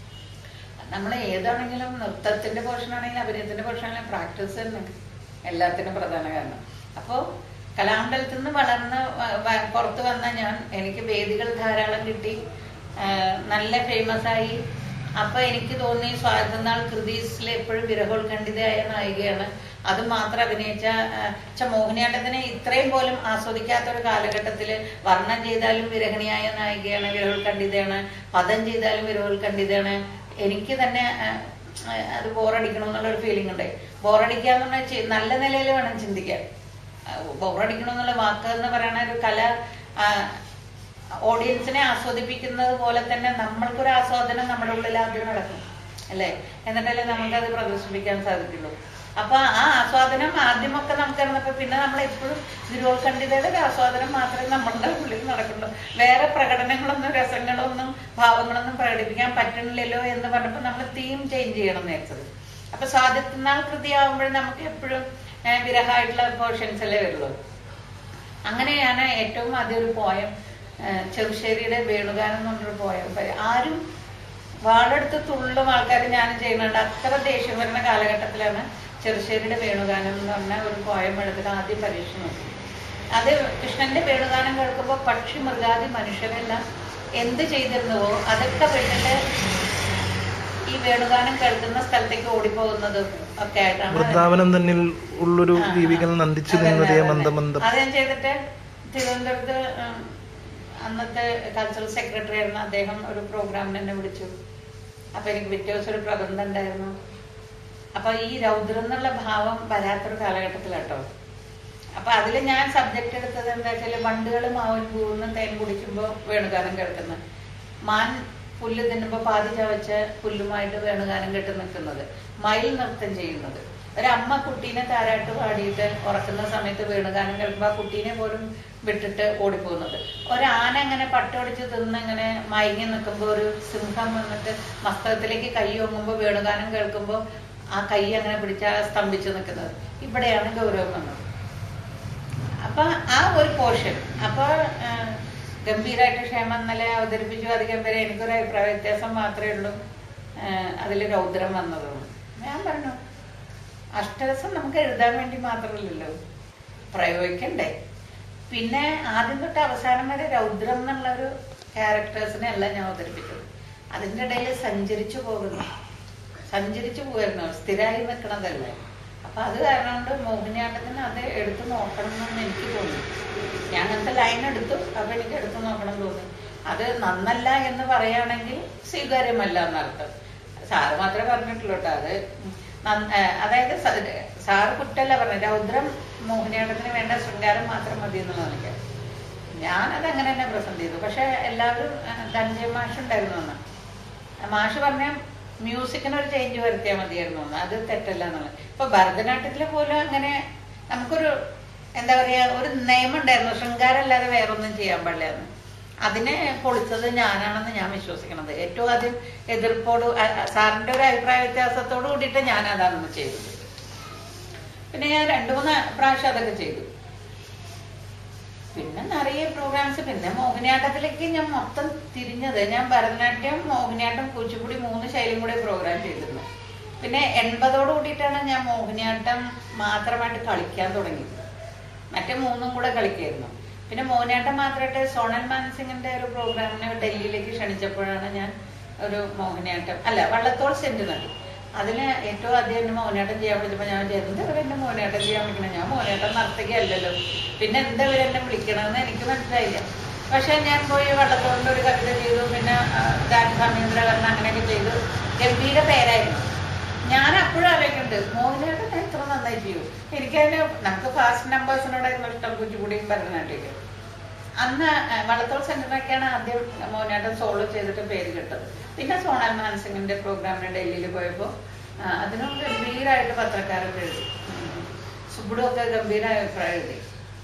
Speaker 1: നമ്മൾ ഏതാണെങ്കിലും നൃത്തത്തിന്റെ പോർഷൻ ആണെങ്കിലും അഭിനയത്തിന്റെ പോർഷൻ ആണെങ്കിലും പ്രാക്ടീസ് തന്നെ എല്ലാത്തിനും പ്രധാന കാരണം അപ്പോൾ കലാമണ്ഡലത്തിൽ നിന്ന് വളർന്ന് വ- വ- പുറത്ത് വന്ന ഞാൻ എനിക്ക് വേദികൾ ധാരാളം കിട്ടി ആ, നല്ല ഫേമസ് ആയി അപ്പൊ എനിക്ക് തോന്നി സ്വാതന്ത്ര്യനാൾ കൃതീസിൽ എപ്പോഴും വിരഹോത്കണ്ഠിതയായ നായികയാണ് അത് മാത്രം അഭിനയിച്ച ആ, ച്ച മോഹിനിയാട്ടത്തിനെ ഇത്രയും പോലും ആസ്വദിക്കാത്ത ഒരു കാലഘട്ടത്തില് വർണ്ണം ചെയ്താലും വിരഹണിയായ നായികയാണ് വിരഹോത്കണ്ഠിതയാണ് പദം ചെയ്താലും വിരഹോത്കണ്ഠിതയാണ് എനിക്ക് തന്നെ ആ, ആ, അത് ബോറടിക്കണം എന്നുള്ളൊരു ഫീലിംഗ് ഉണ്ട് ബോറടിക്കാന്ന് പറഞ്ഞാൽ ചി- നല്ല നിലയിൽ വേണം ചിന്തിക്കാൻ ബോറടിക്കണം എന്നുള്ള വാക്ക് എന്ന് പറയുന്ന ഒരു കല ആ, ഓഡിയൻസിനെ ആസ്വദിപ്പിക്കുന്നത് പോലെ തന്നെ നമ്മൾക്കൊരു ആസ്വാദനം നമ്മുടെ ഉള്ളിൽ ആദ്യം നടക്കും അല്ലേ എന്നിട്ടല്ലേ നമുക്കത് പ്രദർശിപ്പിക്കാൻ സാധിക്കുള്ളൂ അപ്പൊ ആ ആസ്വാദനം ആദ്യമൊക്കെ നമുക്ക് ഇറന്നപ്പോ പിന്നെ നമ്മൾ എപ്പോഴും ഗുരുവൽഖണ്ഡിതയുടെ ഒരു ആസ്വാദനം മാത്രമേ നമ്മളുടെ ഉള്ളിൽ നടക്കുള്ളൂ വേറെ പ്രകടനങ്ങളൊന്നും രസങ്ങളൊന്നും ഭാവങ്ങളൊന്നും പ്രകടിപ്പിക്കാൻ പറ്റണില്ലല്ലോ എന്ന് പറഞ്ഞപ്പോ നമ്മൾ തീം ചേഞ്ച് ചെയ്യണം നേരത്തത് അപ്പൊ സ്വാതന്ത്ര്യനാൾ കൃതിയാവുമ്പോൾ നമുക്ക് എപ്പോഴും ഏഹ്, വിരഹമായിട്ടുള്ള പോർഷൻസ് അല്ലേ വരുള്ളൂ അങ്ങനെയാണ് ഏറ്റവും ആദ്യം ഒരു പോയം ചെറുശ്ശേരിയുടെ വേണുഗാനം എന്ന് പറഞ്ഞൊരു പോയം ആരും വാളെടുത്ത് തുള്ളും ആൾക്കാർ ഞാൻ ചെയ്യുന്നുണ്ട് അത്ര ദേഷ്യം വരുന്ന കാലഘട്ടത്തിലാണ് ചെറുശ്ശേരിയുടെ വേണുഗാനം എന്ന് പറഞ്ഞ ഒരു പോയം എടുത്തിട്ട് ആദ്യം പരീക്ഷ നോക്കി അത് കൃഷ്ണന്റെ വേണുഗാനം കേൾക്കുമ്പോൾ പക്ഷി മൃഗാദി മനുഷ്യരെല്ലാം എന്ത് ചെയ്തിരുന്നുവോ അതൊക്കെ വിട്ടിട്ട് ഈ വേണുഗാനം കേൾക്കുന്ന സ്ഥലത്തേക്ക് ഓടിപ്പോകുന്നതും ഒക്കെ ആയിട്ടാണ് അത്
Speaker 2: വൃന്ദാവനം തന്നിൽ ഉള്ളൊരു
Speaker 1: ആ, ആ.
Speaker 2: ദീപികൾ നന്ദിച്ചു
Speaker 1: അതന്നെ,
Speaker 2: നിന്നതേ
Speaker 1: അതന്നെ.
Speaker 2: മന്ദമന്ദം
Speaker 1: അത് ഞാൻ ചെയ്തിട്ട് തിരുവനന്തപുരത്ത് ഉം, അന്നത്തെ കൾച്ചറൽ സെക്രട്ടറി ആയിരുന്ന അദ്ദേഹം ഒരു പ്രോഗ്രാമിന് എന്നെ വിളിച്ചു അപ്പൊ എനിക്ക് പിറ്റേ ദിവസം ഒരു പ്രബന്ധം ഉണ്ടായിരുന്നു അപ്പൊ ഈ രൗദ്രം എന്നുള്ള ഭാവം വരാത്തൊരു കാലഘട്ടത്തിലാട്ടോ അപ്പൊ അതിൽ ഞാൻ സബ്ജക്ട് എടുത്തത് എന്താ വെച്ചാല് വണ്ടുകൾ മാവിൽ പൂർണ്ണ തേൻ കുടിക്കുമ്പോൾ വേണുഗാനം കേൾക്കുന്നത് മാൻ പുല്ല് തിന്നുമ്പോൾ പാതി ചവച്ച പുല്ലുമായിട്ട് വേണുഗാനം കെട്ടി നിൽക്കുന്നത് മയിൽ നൃത്തം ചെയ്യുന്നത് ഒരമ്മ കുട്ടീനെ താരാട്ട് പാടിയിട്ട് ഉറക്കുന്ന സമയത്ത് വേണുഗാനം കേൾക്കുമ്പോൾ ആ കുട്ടീനെ പോലും വിട്ടിട്ട് ഓടിപ്പോകുന്നത് ഒരാന അങ്ങനെ പട്ടൊടിച്ച് തിന്ന് ഇങ്ങനെ മയങ്ങി നിൽക്കുമ്പോൾ ഒരു സിംഹം വന്നിട്ട് മസ്തകത്തിലേക്ക് കൈ ഒങ്ങുമ്പോൾ വേണുഗാനം കേൾക്കുമ്പോൾ ആ കൈ അങ്ങനെ പിടിച്ചാ സ്തംഭിച്ചു നിൽക്കുന്നത് ഇവിടെയാണ് ഗൗരവം വന്നത് അപ്പൊ ആ ഒരു പോർഷൻ അപ്പൊ ആ, ഗംഭീരായിട്ട് ക്ഷേമം ഇന്നലെ അവതരിപ്പിച്ചു അധികം പേരെ എനിക്കൊരു അഭിപ്രായ വ്യത്യാസം മാത്രമേ ഉള്ളൂ അതിൽ രൗദ്രം വന്നതും ഞാൻ പറഞ്ഞു അഷ്ടരസം നമുക്ക് എഴുതാൻ വേണ്ടി മാത്രമല്ലല്ലോ പ്രയോഗിക്കണ്ടേ പിന്നെ ആദ്യം തൊട്ട് അവസാനം വരെ രൗദ്രം എന്നുള്ള ഒരു ക്യാരക്ടേഴ്സിനെ അല്ല ഞാൻ അവതരിപ്പിച്ചത് അതിൻ്റെ ഇടയിൽ സഞ്ചരിച്ചു പോകുന്നു സഞ്ചരിച്ചു പോയിരുന്നു സ്ഥിരമായി നിൽക്കണതല്ലേ അപ്പൊ അത് കാരണം കൊണ്ട് മോഹിനിയാട്ടത്തിന് അത് എടുത്തു നോക്കണം എന്ന് എനിക്ക് തോന്നി ഞാൻ അങ്ങനത്തെ ലൈൻ എടുത്തു അപ്പൊ എനിക്ക് എടുത്തു നോക്കണം തോന്നി അത് നന്നല്ല എന്ന് പറയുകയാണെങ്കിൽ സ്വീകാര്യമല്ല എന്നർത്ഥം സാറ് മാത്രമേ പറഞ്ഞിട്ടുള്ളൂ കേട്ടോ അത് നന്ന- ഏഹ് അതായത് സ- സാറ് കുറ്റല്ല പറഞ്ഞത് രൗദ്രം മോഹിനിയാട്ടത്തിന് വേണ്ട ശൃംഗാരം മാത്രം മതി എന്നുള്ളത് എനിക്ക് ഞാനത് അങ്ങനെ തന്നെ പ്രസന്റ് ചെയ്തു പക്ഷെ എല്ലാവരും ഏഹ് ധനഞ്ജയ മാഷ് ഉണ്ടായിരുന്നു അന്ന് മാഷ് പറഞ്ഞ മ്യൂസിക്കിന് ഒരു ചേഞ്ച് വരുത്തിയാൽ മതിയായിരുന്നു എന്ന്. അത് തെറ്റല്ല എന്നുള്ളത് ഇപ്പൊ ഭരതനാട്യത്തില് പോലും അങ്ങനെ നമുക്കൊരു എന്താ പറയാ ഒരു നിയമം ഉണ്ടായിരുന്നു ശൃംഗാരം അല്ലാതെ വേറൊന്നും ചെയ്യാൻ പാടില്ലായിരുന്നു അതിനെ പൊളിച്ചത് ഞാനാണെന്ന് ഞാൻ വിശ്വസിക്കണത് ഏറ്റവും ആദ്യം എതിർപ്പോട് അ- അ- സാറിന്റെ ഒരു അഭിപ്രായ വ്യത്യാസത്തോട് കൂടിയിട്ട് ഞാൻ അതാണ് ചെയ്തത് പിന്നെ ഞാൻ രണ്ടു മൂന്ന് പ്രാവശ്യം അതൊക്കെ ചെയ്തു പിന്നെ നിറയെ പ്രോഗ്രാംസ് പിന്നെ മോഹിനിയാട്ടത്തിലേക്ക് ഞാൻ മൊത്തം തിരിഞ്ഞത് ഞാൻ ഭരതനാട്യം മോഹിനിയാട്ടം കുച്ചിപ്പുടി മൂന്ന് ശൈലിയും കൂടെ പ്രോഗ്രാം ചെയ്തിരുന്നു പിന്നെ എൺപതോട് കൂടിയിട്ടാണ് ഞാൻ മോഹിനിയാട്ടം മാത്രമായിട്ട് കളിക്കാൻ തുടങ്ങിയത് മറ്റേ മൂന്നും കൂടെ കളിക്കായിരുന്നു പിന്നെ മോഹിനിയാട്ടം മാത്രമായിട്ട് സോണൽ മാൻസിംഗിന്റെ ഒരു പ്രോഗ്രാമിന് ഡൽഹിയിലേക്ക് ക്ഷണിച്ചപ്പോഴാണ് ഞാൻ ഒരു മോഹിനിയാട്ടം അല്ല വള്ളത്തോൾ സെന്റിനറി അതിന് ഏറ്റവും ആദ്യം എന്നെ മോഹിനിയാട്ടം ചെയ്യാൻ വിളിച്ചപ്പോൾ ഞാൻ വിചാരിച്ചു എന്താ ഇവർ എന്നെ മോഹിനിയാട്ടം ചെയ്യാൻ വിളിക്കണം ഞാൻ മോഹിനിയാട്ടം നർത്തകിയല്ലല്ലോ പിന്നെ എന്താ ഇവർ എന്നെ വിളിക്കണമെന്ന് എനിക്ക് മനസ്സിലായില്ല പക്ഷെ ഞാൻ പോയി വള്ളത്തോളിന്റെ ഒരു കവിത ചെയ്തു പിന്നെ സമീന്ദ്രകരണം അങ്ങനെയൊക്കെ ചെയ്തു ഗംഭീര പേരായിരുന്നു ഞാൻ അപ്പോഴും ആലോചിക്കുന്നുണ്ട് മോഹിനിയാട്ടം ഞാൻ ഇത്ര നന്നായി ചെയ്യും എനിക്കതിന് നമുക്ക് ഫാസ്റ്റ് നമ്പേഴ്സിനോടായിരുന്നു ഇഷ്ടം കുച്ചിപ്പുടിയും ഭരതനാട്യമൊക്കെ അന്ന് ആ, വള്ളത്തോൾ സെന്ററിനൊക്കെയാണ് ആദ്യം മോഹിനിയാട്ടം സോളോ ചെയ്തിട്ട് പേര് കിട്ടത് പിന്നെ സോണൽ മാൻസിംഗിന്റെ പ്രോഗ്രാമിന് ഡൽഹിയിൽ പോയപ്പോൾ അതിനും ഗംഭീരമായിട്ട് പത്രക്കാരൊക്കെ എഴുതി ഉം. സുബ്ബുഡു ഒക്കെ ഗംഭീര അഭിപ്രായം എഴുതി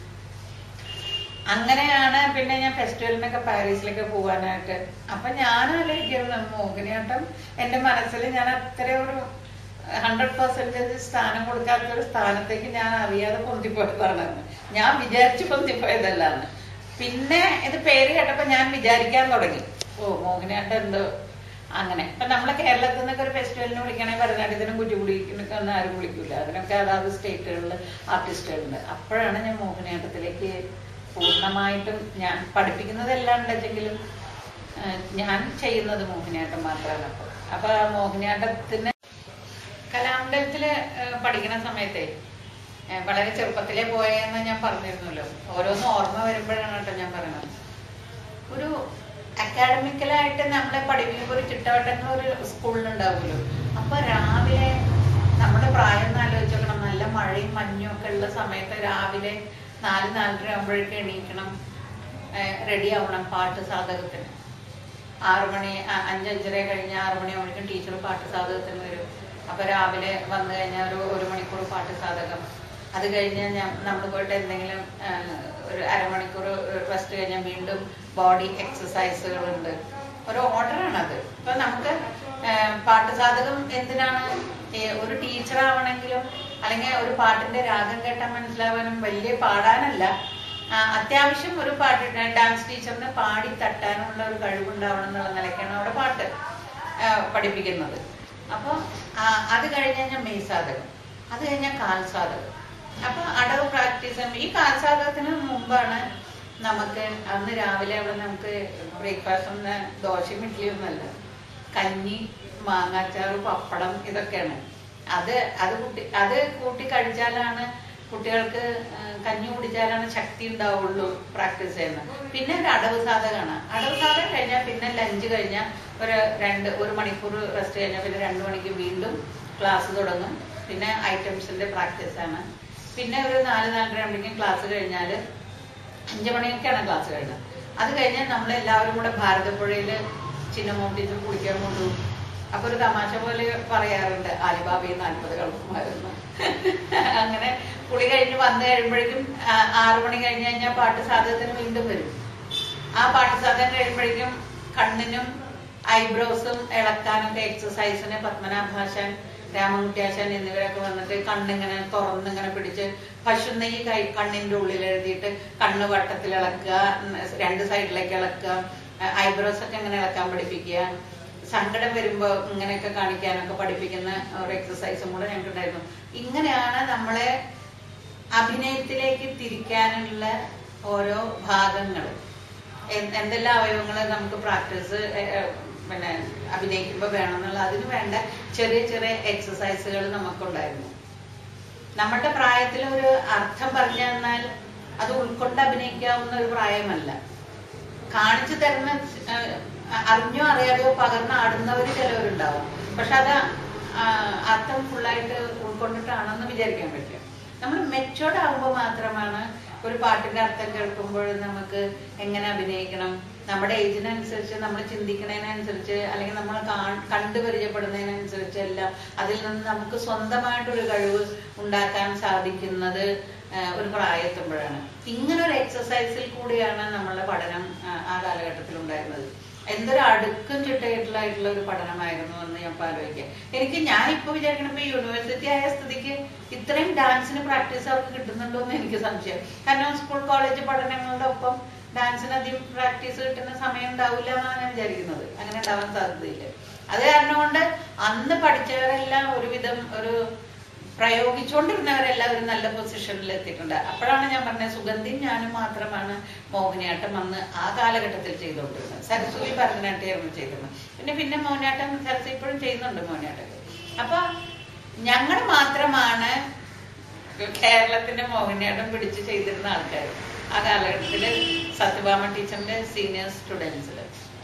Speaker 1: അങ്ങനെയാണ് പിന്നെ ഞാൻ ഫെസ്റ്റിവലിനൊക്കെ പാരീസിലേക്ക് പോകാനായിട്ട് അപ്പൊ ഞാൻ ആലോചിക്കുന്നു മോഹിനിയാട്ടം എന്റെ മനസ്സിൽ ഞാൻ അത്ര ഒരു ഹൺഡ്രഡ് പെർസെന്റേജ് സ്ഥാനം കൊടുക്കാത്ത ഒരു സ്ഥാനത്തേക്ക് ഞാൻ അറിയാതെ പൊന്തിപ്പോയതാണ് ഞാൻ വിചാരിച്ചു പൊന്തിപ്പോയതല്ലാന്ന് പിന്നെ ഇത് പേര് കേട്ടപ്പോ ഞാൻ വിചാരിക്കാൻ തുടങ്ങി ഓ മോഹിനിയാട്ടം എന്തോ അങ്ങനെ ഇപ്പൊ നമ്മളെ കേരളത്തിൽ നിന്നൊക്കെ ഒരു ഫെസ്റ്റിവലിന് വിളിക്കണമെങ്കിൽ ഭരതനാട്യത്തിനും കുച്ചിപ്പുടിക്കൊക്കെ ഒന്നും ആരും വിളിക്കൂല അതിനൊക്കെ അതാത് സ്റ്റേറ്റുകളിൽ ആർട്ടിസ്റ്റുകളുണ്ട് അപ്പോഴാണ് ഞാൻ മോഹിനിയാട്ടത്തിലേക്ക് പൂർണ്ണമായിട്ടും ഞാൻ പഠിപ്പിക്കുന്നതെല്ലാം ഉണ്ടെങ്കിലും ഞാൻ ചെയ്യുന്നത് മോഹിനിയാട്ടം മാത്രമാണ് അപ്പോൾ അപ്പൊ ആ മോഹിനിയാട്ടത്തിന് കലാമണ്ഡലത്തില് ഏഹ് പഠിക്കുന്ന സമയത്തെ ഏഹ് വളരെ ചെറുപ്പത്തിലേ പോയെന്ന് ഞാൻ പറഞ്ഞിരുന്നല്ലോ ഓരോന്നും ഓർമ്മ വരുമ്പോഴാണ് കേട്ടോ ഞാൻ പറയുന്നത് ഒരു അക്കാഡമിക്കലായിട്ട് നമ്മളെ പഠിപ്പിക്കുമ്പോൾ ഒരു ചിട്ടവട്ടങ്ങൾ ഒരു സ്കൂളിലുണ്ടാവുമല്ലോ അപ്പൊ രാവിലെ നമ്മുടെ പ്രായം ഒന്ന് ആലോചിച്ച് നോക്കണം നല്ല മഴയും മഞ്ഞും ഒക്കെ ഉള്ള സമയത്ത് രാവിലെ നാല് നാലര ആകുമ്പോഴേക്ക് എണീക്കണം റെഡി ആവണം പാട്ട് സാധകത്തിന് ആറു മണി അ- അഞ്ചഞ്ചര കഴിഞ്ഞ് ആറു മണിയാകുമ്പോഴേക്കും ടീച്ചർ പാട്ട് സാധകത്തിന് വരും അപ്പൊ രാവിലെ വന്നു കഴിഞ്ഞാൽ ഒരു ഒരു മണിക്കൂർ പാട്ട് സാധകം അത് കഴിഞ്ഞ് ഞാൻ നമ്മൾ പോയിട്ട് എന്തെങ്കിലും ആ, ഒരു അരമണിക്കൂർ റെസ്റ്റ് കഴിഞ്ഞാൽ വീണ്ടും ബോഡി എക്സസൈസുകളുണ്ട് ഒരു ഓർഡറാണത് ഇപ്പൊ നമുക്ക് ആ, പാട്ട് സാധകം എന്തിനാണ് ഏ, ഒരു ടീച്ചർ ആവണമെങ്കിലും അല്ലെങ്കിൽ ഒരു പാട്ടിന്റെ രാഗം കേട്ടാൽ മനസ്സിലാവാനും വലിയ പാടാനല്ല ആ, അത്യാവശ്യം ഒരു പാട്ട് ഡാൻസ് ടീച്ചറിന് പാടി തട്ടാനുള്ള ഒരു കഴിവുണ്ടാവണം എന്നുള്ള നിലയ്ക്കാണ് അവിടെ പാട്ട് ആ, പഠിപ്പിക്കുന്നത് അപ്പോൾ അത് കഴിഞ്ഞ് കഴിഞ്ഞാൽ മെയ് സാധകം അത് കഴിഞ്ഞാൽ കാൽ സാധകം അപ്പൊ അടവ് പ്രാക്ടീസ് ഈ കാൽ സാധകത്തിന് മുമ്പാണ് നമുക്ക് അന്ന് രാവിലെ അവിടെ നമുക്ക് ബ്രേക്ക്ഫാസ്റ്റ് ഒന്ന് ദോശയും ഇഡ്ഡലിയും ഒന്നല്ല കഞ്ഞി മാങ്ങാച്ചാറ് പപ്പടം ഇതൊക്കെയാണ് അത് അത് കൂട്ടി അത് കൂട്ടി കഴിച്ചാലാണ് കുട്ടികൾക്ക് ആ, കഞ്ഞി കുടിച്ചാലാണ് ശക്തി ഉണ്ടാവുള്ളൂ പ്രാക്ടീസ് ചെയ്യുന്നത് പിന്നെ ഒരു അടവ് സാധകമാണ് അടവ് സാധകം കഴിഞ്ഞാൽ പിന്നെ ലഞ്ച് കഴിഞ്ഞാൽ ഒരു രണ്ട് ഒരു മണിക്കൂർ റെസ്റ്റ് കഴിഞ്ഞാൽ പിന്നെ രണ്ട് മണിക്ക് വീണ്ടും ക്ലാസ് തുടങ്ങും പിന്നെ ഐറ്റംസിന്റെ പ്രാക്ടീസ് ആണ് പിന്നെ ഒരു നാല് നാലര ആകുമ്പോഴേക്കും ക്ലാസ് കഴിഞ്ഞാൽ അഞ്ചു മണിയൊക്കെയാണ് ക്ലാസ് കഴിഞ്ഞത് അത് കഴിഞ്ഞാൽ നമ്മൾ എല്ലാവരും കൂടെ ഭാരതപ്പുഴയിൽ ചിന്നമൂട്ടിച്ച് കുളിക്കാൻ കൊണ്ടുപോകും അപ്പൊ ഒരു തമാശ പോലെ പറയാറുണ്ട് ആലിബാബയും നാൽപ്പത് കളുമായിരുന്നു അങ്ങനെ കുളി കഴിഞ്ഞ് വന്നു കഴിയുമ്പോഴേക്കും ആ, ആറു മണി കഴിഞ്ഞ് കഴിഞ്ഞാൽ പാട്ട് സാധകത്തിന് വീണ്ടും വരും ആ പാട്ട് സാധകം കഴിയുമ്പോഴേക്കും കണ്ണിനും ഐബ്രോസും ഇളക്കാനൊക്കെ എക്സസൈസിന് പത്മനാഭാശാൻ രാമൻകുട്ടിയാശാൻ എന്നിവരൊക്കെ വന്നിട്ട് കണ്ണിങ്ങനെ തുറന്നിങ്ങനെ പിടിച്ച് പശുനെയ്യ് കൈ കണ്ണിന്റെ ഉള്ളിൽ എഴുതിയിട്ട് കണ്ണ് വട്ടത്തിൽ ഇളക്കുക ഉം, രണ്ട് സൈഡിലേക്ക് ഇളക്കുക ഐബ്രോസ് ഒക്കെ ഇങ്ങനെ ഇളക്കാൻ പഠിപ്പിക്കുക സങ്കടം വരുമ്പോ ഇങ്ങനെയൊക്കെ കാണിക്കാനൊക്കെ പഠിപ്പിക്കുന്ന ഒരു എക്സസൈസും കൂടെ ഞങ്ങൾക്ക് ഉണ്ടായിരുന്നു ഇങ്ങനെയാണ് നമ്മളെ അഭിനയത്തിലേക്ക് തിരിക്കാനുള്ള ഓരോ ഭാഗങ്ങൾ എന്തെല്ലാം അവയവങ്ങൾ നമുക്ക് പ്രാക്ടീസ് പിന്നെ അഭിനയിക്കുമ്പോൾ വേണമെന്നുള്ള അതിന് വേണ്ട ചെറിയ ചെറിയ എക്സസൈസുകൾ നമുക്കുണ്ടായിരുന്നു നമ്മുടെ പ്രായത്തിൽ ഒരു അർത്ഥം പറഞ്ഞു തന്നാൽ അത് ഉൾക്കൊണ്ട് അഭിനയിക്കാവുന്ന ഒരു പ്രായമല്ല കാണിച്ചു തരുന്ന ഏഹ്, അറിഞ്ഞോ അറിയാതെയോ പകർന്ന് ആടുന്നവർ ചിലവരുണ്ടാവും പക്ഷെ അത് ആ, അർത്ഥം ഫുള്ളായിട്ട് ഉൾക്കൊണ്ടിട്ടാണെന്ന് വിചാരിക്കാൻ പറ്റില്ല നമ്മൾ മെച്ചോർഡ് ആകുമ്പോൾ മാത്രമാണ് ഒരു പാട്ടിന്റെ അർത്ഥം കേൾക്കുമ്പോൾ നമുക്ക് എങ്ങനെ അഭിനയിക്കണം നമ്മുടെ ഏജിനനുസരിച്ച് നമ്മൾ ചിന്തിക്കുന്നതിനനുസരിച്ച് അല്ലെങ്കിൽ നമ്മൾ കാ- കണ്ടു പരിചയപ്പെടുന്നതിനനുസരിച്ച് എല്ലാം അതിൽ നിന്ന് നമുക്ക് സ്വന്തമായിട്ടൊരു കഴിവ് ഉണ്ടാക്കാൻ സാധിക്കുന്നത് ആ, ഒരു പ്രായത്തുമ്പോഴാണ് ഇങ്ങനെ ഒരു എക്സസൈസിൽ കൂടിയാണ് നമ്മളുടെ പഠനം ആ, ആ കാലഘട്ടത്തിൽ ഉണ്ടായിരുന്നത് എന്തൊരു അടുക്കും ചിട്ടയായിട്ടുള്ള ഒരു പഠനമായിരുന്നു എന്ന് ഞാൻ ഇപ്പൊ ആലോചിക്കാം എനിക്ക് ഞാൻ ഇപ്പൊ വിചാരിക്കണം ഇപ്പൊ യൂണിവേഴ്സിറ്റി ആയ സ്ഥിതിക്ക് ഇത്രയും ഡാൻസിന് പ്രാക്ടീസ് അവർക്ക് കിട്ടുന്നുണ്ടോ എന്ന് എനിക്ക് സംശയം കാരണം സ്കൂൾ കോളേജ് പഠനങ്ങളുടെ ഒപ്പം ഡാൻസിന് അധികം പ്രാക്ടീസ് കിട്ടുന്ന സമയം ഉണ്ടാവില്ല എന്നാണ് ഞാൻ വിചാരിക്കുന്നത് അങ്ങനെ ഉണ്ടാവാൻ സാധ്യതയില്ല അത് കാരണം കൊണ്ട് അന്ന് പഠിച്ചവരെല്ലാം ഒരുവിധം ഒരു പ്രയോഗിച്ചുകൊണ്ടിരുന്നവരെല്ലാം ഒരു നല്ല പൊസിഷനിൽ എത്തിയിട്ടുണ്ട് അപ്പോഴാണ് ഞാൻ പറഞ്ഞത് സുഗന്ധിയും ഞാനും മാത്രമാണ് മോഹിനിയാട്ടം അന്ന് ആ കാലഘട്ടത്തിൽ ചെയ്തുകൊണ്ടിരുന്നത് സരസ്വതി ഭരതനാട്യമായിരുന്നു ചെയ്തിരുന്നത് പിന്നെ പിന്നെ മോഹിനിയാട്ടം സരസ്വതി ഇപ്പോഴും ചെയ്യുന്നുണ്ട് മോഹിനിയാട്ടം അപ്പൊ ഞങ്ങൾ മാത്രമാണ് കേരളത്തിന്റെ മോഹിനിയാട്ടം പിടിച്ച് ചെയ്തിരുന്ന ആൾക്കാർ ആ കാലഘട്ടത്തില് സത്യഭാമ ടീച്ചറിന്റെ സീനിയർ സ്റ്റുഡൻസില്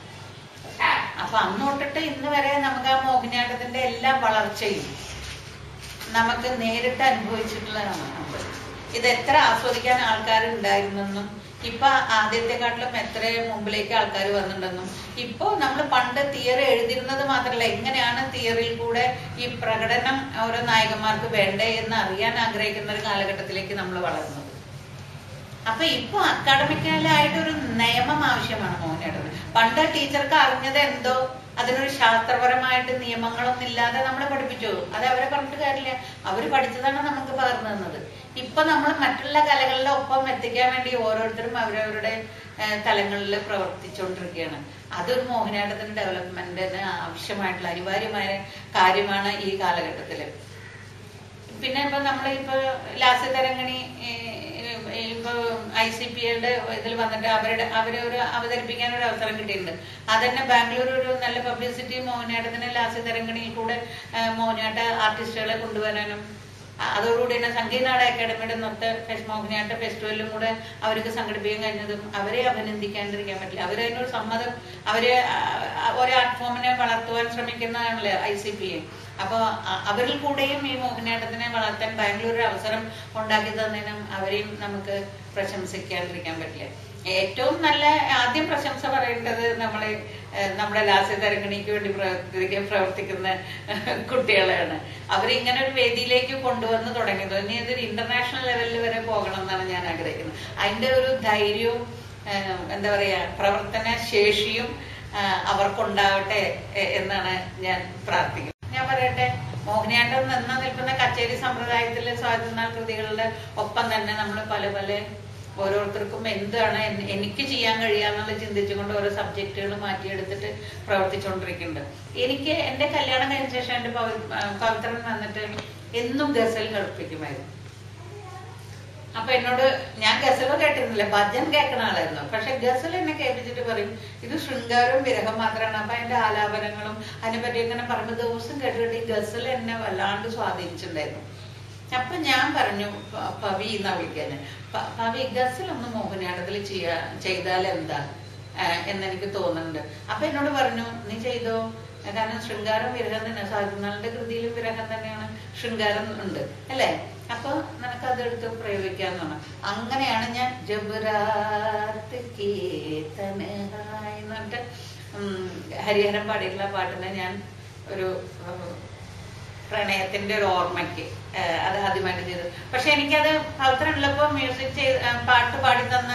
Speaker 1: അപ്പൊ അന്ന് തൊട്ടിട്ട് ഇന്ന് വരെ നമുക്ക് ആ മോഹിനിയാട്ടത്തിന്റെ എല്ലാ വളർച്ചയും നമുക്ക് നേരിട്ട് അനുഭവിച്ചിട്ടുള്ളതാണ് നമ്മൾ ഇത് എത്ര ആസ്വദിക്കാൻ ആൾക്കാർ ഉണ്ടായിരുന്നെന്നും ഇപ്പൊ ആദ്യത്തെക്കാട്ടിലും എത്ര മുമ്പിലേക്ക് ആൾക്കാർ വന്നിട്ടുണ്ടെന്നും ഇപ്പോ നമ്മൾ പണ്ട് തിയറി എഴുതിയിരുന്നത് മാത്രമല്ല എങ്ങനെയാണ് തിയറിയിൽ കൂടെ ഈ പ്രകടനം ഓരോ നായകന്മാർക്ക് വേണ്ടേ എന്ന് അറിയാൻ ആഗ്രഹിക്കുന്ന ഒരു കാലഘട്ടത്തിലേക്ക് നമ്മൾ വളർന്നത് അപ്പൊ ഇപ്പൊ അക്കാഡമിക്കലായിട്ട് ഒരു നിയമം ആവശ്യമാണ് മോഹിനിയാട്ടത്തിന് പണ്ട് ടീച്ചർക്ക് അറിഞ്ഞത് എന്തോ അതിനൊരു ശാസ്ത്രപരമായിട്ട് നിയമങ്ങളൊന്നും ഇല്ലാതെ നമ്മളെ പഠിപ്പിച്ചു അത് അവരെ പറഞ്ഞിട്ട് കാര്യമില്ല അവര് പഠിച്ചതാണ് നമുക്ക് പകർന്നു തന്നത് ഇപ്പൊ നമ്മൾ മറ്റുള്ള കലകളിലെ ഒപ്പം എത്തിക്കാൻ വേണ്ടി ഓരോരുത്തരും അവരവരുടെ ഏഹ്, തലങ്ങളിൽ പ്രവർത്തിച്ചുകൊണ്ടിരിക്കുകയാണ് അതൊരു മോഹിനിയാട്ടത്തിന്റെ ഡെവലപ്മെന്റിന് ആവശ്യമായിട്ടുള്ള അനിവാര്യമായ കാര്യമാണ് ഈ കാലഘട്ടത്തില് പിന്നെ ഇപ്പൊ നമ്മളിപ്പോ ലാസ്യ തരംഗണി ഇപ്പൊ ഐ സി പി എയുടെ ഇതിൽ വന്നിട്ട് അവരുടെ അവരെ ഒരു അവതരിപ്പിക്കാൻ ഒരു അവസരം കിട്ടിയിട്ടുണ്ട് അതന്നെ ബാംഗ്ലൂർ ഒരു നല്ല പബ്ലിസിറ്റി മോഹിനിയാട്ടത്തിന് ലാസ്യ തരംഗണിയിൽ കൂടെ ആ, മോഹിനിയാട്ട ആർട്ടിസ്റ്റുകളെ കൊണ്ടുവരാനും ആ, അതോടുകൂടി തന്നെ സംഗീതനാട അക്കാദമിയുടെ നൃത്ത ഫെസ് മോഹിനിയാട്ട ഫെസ്റ്റിവലും കൂടെ അവർക്ക് സംഘടിപ്പിക്കാൻ കഴിഞ്ഞതും അവരെ അഭിനന്ദിക്കാണ്ടിരിക്കാൻ പറ്റില്ല അവരതിനൊരു സമ്മതം അവര് ആ, ആ, ഒരു ആർട്ട് ഫോമിനെ വളർത്തുവാൻ ശ്രമിക്കുന്നതാണല്ലോ ഐ സി പി എ അപ്പൊ അ- അവരിൽ കൂടെയും ഈ മോഹിനിയാട്ടത്തിനെ വളർത്താൻ ബാംഗ്ലൂർ ഒരു അവസരം ഉണ്ടാക്കി തന്നതിനും അവരെയും നമുക്ക് പ്രശംസിക്കാണ്ടിരിക്കാൻ പറ്റില്ല ഏറ്റവും നല്ല ആദ്യം പ്രശംസ പറയേണ്ടത് നമ്മളെ ഏഹ്, നമ്മുടെ ലാസ്യ തരംഗണിക്ക് വേണ്ടി പ്രവർത്തിക്കാൻ പ്രവർത്തിക്കുന്ന കുട്ടികളെയാണ് അവരിങ്ങനെ ഒരു വേദിയിലേക്ക് കൊണ്ടുവന്ന് തുടങ്ങിയത് ഇനി ഇതൊരു ഇന്റർനാഷണൽ ലെവലിൽ വരെ പോകണം എന്നാണ് ഞാൻ ആഗ്രഹിക്കുന്നത് അതിന്റെ ഒരു ധൈര്യവും ഏഹ്, എന്താ പറയാ പ്രവർത്തന ശേഷിയും ആഹ്, അവർക്കുണ്ടാവട്ടെ എ- എന്നാണ് ഞാൻ പ്രാർത്ഥിക്കുന്നത് ഞാൻ പറയട്ടെ മോഹിനിയാട്ടം നിന്ന നിൽക്കുന്ന കച്ചേരി സമ്പ്രദായത്തിലെ സ്വാതന്ത്ര്യ കൃതികളുടെ ഒപ്പം തന്നെ നമ്മൾ പല പല ഓരോരുത്തർക്കും എന്താണ് എൻ- എനിക്ക് ചെയ്യാൻ കഴിയാന്നുള്ളത് ചിന്തിച്ചുകൊണ്ട് ഓരോ സബ്ജക്റ്റുകൾ മാറ്റിയെടുത്തിട്ട് പ്രവർത്തിച്ചുകൊണ്ടിരിക്കുന്നുണ്ട് എനിക്ക് എന്റെ കല്യാണം കഴിഞ്ഞ ശേഷം എന്റെ പവി- ആ, പവിത്രൻ വന്നിട്ട് എന്നും ഗസൽ കളിപ്പിക്കുമായിരുന്നു അപ്പൊ എന്നോട് ഞാൻ ഗസൽ കേട്ടിരുന്നില്ല ഭജൻ കേൾക്കുന്ന ആളായിരുന്നു പക്ഷെ ഗസൽ എന്നെ കേൾപ്പിച്ചിട്ട് പറയും ഇത് ശൃംഗാരവും വിരഹം മാത്രമാണ് അപ്പൊ അതിന്റെ ആലാപനങ്ങളും അതിനെ പറ്റി ഇങ്ങനെ പറയുമ്പോൾ ദിവസം കേട്ടിട്ട് ഈ ഗസൽ എന്നെ വല്ലാണ്ട് സ്വാധീനിച്ചിട്ടുണ്ടായിരുന്നു അപ്പൊ ഞാൻ പറഞ്ഞു പ- പവി എന്നാ വിളിക്കാന് പ- പവി ഗസൽ ഒന്ന് മോഹിനിയാട്ടത്തിൽ ചെയ്യാ ചെയ്താൽ എന്താ ആഹ് എന്നെനിക്ക് തോന്നുന്നുണ്ട് അപ്പൊ എന്നോട് പറഞ്ഞു നീ ചെയ്തോ കാരണം ശൃംഗാരം വിരഹം തന്നെ സാധുനാളുടെ കൃതിയിലും വിരഹം തന്നെയാണ് ശൃംഗാരം ഉണ്ട് അല്ലേ അപ്പൊ നിനക്ക് അതെടുത്ത് പ്രയോഗിക്കാന്ന് പറഞ്ഞു അങ്ങനെയാണ് ഞാൻ ജബുരാത്ത് കീ തനഹായ് എന്ന് പറഞ്ഞിട്ട് ഉം, ഹരിഹരൻ പാടിയിട്ടുള്ള പാട്ടിനെ ഞാൻ ഒരു ഉം, പ്രണയത്തിന്റെ ഒരു ഓർമ്മയ്ക്ക് ഏഹ് അത് ആദ്യമായിട്ട് ചെയ്തു പക്ഷെ എനിക്കത് പവിത്രമുള്ളപ്പോ മ്യൂസിക് ചെയ്ത് ആ, പാട്ട് പാടി തന്ന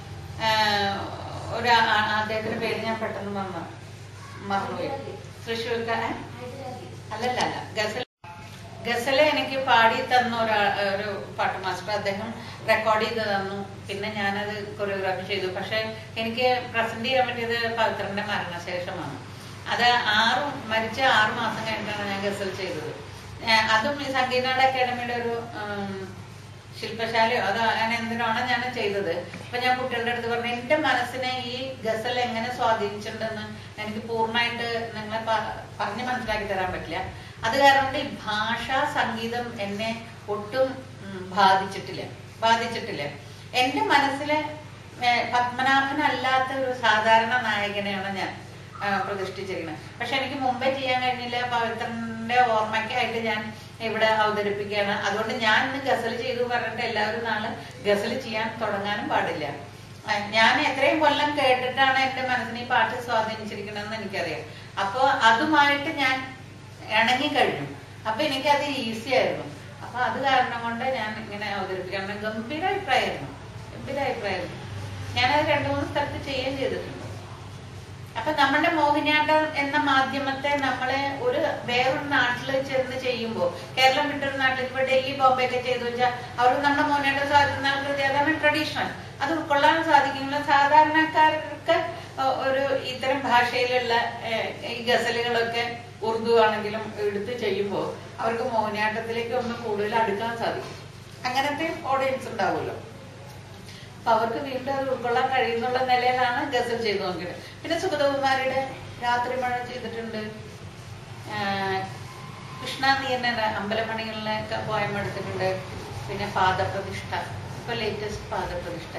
Speaker 1: ഏഹ്, ഒരു ആ- ആ- അദ്ദേഹത്തിന്റെ പേര് ഞാൻ പെട്ടെന്ന് മറന്നു മറന്നുപോയി തൃശ്ശൂർക്കാരൻ അല്ലല്ല അല്ല ഗസൽ ഗസല് എനിക്ക് പാടി തന്ന ഒരാ ഒരു പാട്ട് മാസ്റ്റർ അദ്ദേഹം റെക്കോർഡ് ചെയ്ത് തന്നു പിന്നെ ഞാനത് കൊറിയോഗ്രാഫി ചെയ്തു പക്ഷെ എനിക്ക് പ്രസന്റ് ചെയ്യാൻ പറ്റിയത് പവിത്രന്റെ മരണശേഷമാണ് അത് ആറ് മരിച്ച ആറ് മാസം കഴിഞ്ഞിട്ടാണ് ഞാൻ ഗസൽ ചെയ്തത് ഏഹ് അതും ഈ സംഗീതനാട് അക്കാദമിയുടെ ഒരു ഉം, ശില്പശാലയോ അത് അങ്ങനെ എന്തിനാണ് ഞാൻ ചെയ്തത് അപ്പൊ ഞാൻ കുട്ടികളുടെ അടുത്ത് പറഞ്ഞു എന്റെ മനസ്സിനെ ഈ ഗസൽ എങ്ങനെ സ്വാധീനിച്ചിട്ടുണ്ടെന്ന് എനിക്ക് പൂർണ്ണമായിട്ട് നിങ്ങളെ പ- പറഞ്ഞ് മനസ്സിലാക്കി തരാൻ പറ്റില്ല അത് കാരണം കൊണ്ട് ഈ ഭാഷ സംഗീതം എന്നെ ഒട്ടും ഉം, ബാധിച്ചിട്ടില്ല ബാധിച്ചിട്ടില്ല എന്റെ മനസ്സിലെ ഏഹ്, പത്മനാഭനല്ലാത്ത ഒരു സാധാരണ നായകനെയാണ് ഞാൻ ആ, പ്രതിഷ്ഠിച്ചിരിക്കുന്നത് പക്ഷെ എനിക്ക് മുമ്പേ ചെയ്യാൻ കഴിഞ്ഞില്ല പവിത്രന്റെ ഓർമ്മയ്ക്കായിട്ട് ഞാൻ ഇവിടെ അവതരിപ്പിക്കുകയാണ് അതുകൊണ്ട് ഞാൻ ഇന്ന് ഗസൽ ചെയ്തു പറഞ്ഞിട്ട് എല്ലാവരും നാളെ ഗസൽ ചെയ്യാൻ തുടങ്ങാനും പാടില്ല ആ, ഞാൻ എത്രയും കൊല്ലം കേട്ടിട്ടാണ് എന്റെ മനസ്സിനെ ഈ പാട്ട് സ്വാധീനിച്ചിരിക്കണമെന്ന് എനിക്കറിയാം അപ്പൊ അതുമായിട്ട് ഞാൻ ഇണങ്ങി കഴിഞ്ഞു അപ്പൊ എനിക്കത് ഈസി ആയിരുന്നു അപ്പൊ അത് കാരണം കൊണ്ട് ഞാൻ ഇങ്ങനെ അവതരിപ്പിക്കണം ഗംഭീര അഭിപ്രായമായിരുന്നു ഗംഭീര അഭിപ്രായമായിരുന്നു ഞാനത് രണ്ടു മൂന്ന് സ്ഥലത്ത് ചെയ്യുകയും ചെയ്തിട്ടുണ്ട് അപ്പൊ നമ്മുടെ മോഹിനിയാട്ടം എന്ന മാധ്യമത്തെ നമ്മളെ ഒരു വേറൊരു നാട്ടിൽ ചെന്ന് ചെയ്യുമ്പോൾ കേരളം വിട്ടൊരു നാട്ടിൽ ഇപ്പൊ ഡൽഹി ബോംബെ ഒക്കെ ചെയ്തു വെച്ചാൽ അവർക്ക് നമ്മുടെ മോഹിനിയാട്ടം സാധിക്കുന്ന കൃതി അതാണ് ട്രഡീഷണൽ അത് ഉൾക്കൊള്ളാൻ സാധിക്കുന്നില്ല സാധാരണക്കാർക്ക് ഒ- ഒരു ഇത്തരം ഭാഷയിലുള്ള ഏഹ്, ഈ ഗസലുകളൊക്കെ ഉറുദു ആണെങ്കിലും എടുത്ത് ചെയ്യുമ്പോൾ അവർക്ക് മോഹിനിയാട്ടത്തിലേക്ക് ഒന്ന് കൂടുതൽ അടുക്കാൻ സാധിക്കും അങ്ങനത്തെ ഓഡിയൻസ് ഉണ്ടാവുമല്ലോ അപ്പൊ അവർക്ക് വീണ്ടും അത് ഉൾക്കൊള്ളാൻ കഴിയുന്നുള്ള നിലയിലാണ് ഗസൽ ചെയ്തു നോക്കിയത് പിന്നെ സുഗതകുമാരിയുടെ രാത്രി മഴ ചെയ്തിട്ടുണ്ട് ആഹ് കൃഷ്ണ നീയന്നെ അമ്പലമണികളിലെ പോയം എടുത്തിട്ടുണ്ട് പിന്നെ പാദപ്രതിഷ്ഠ ഇപ്പൊ ലേറ്റസ്റ്റ് പാദപ്രതിഷ്ഠ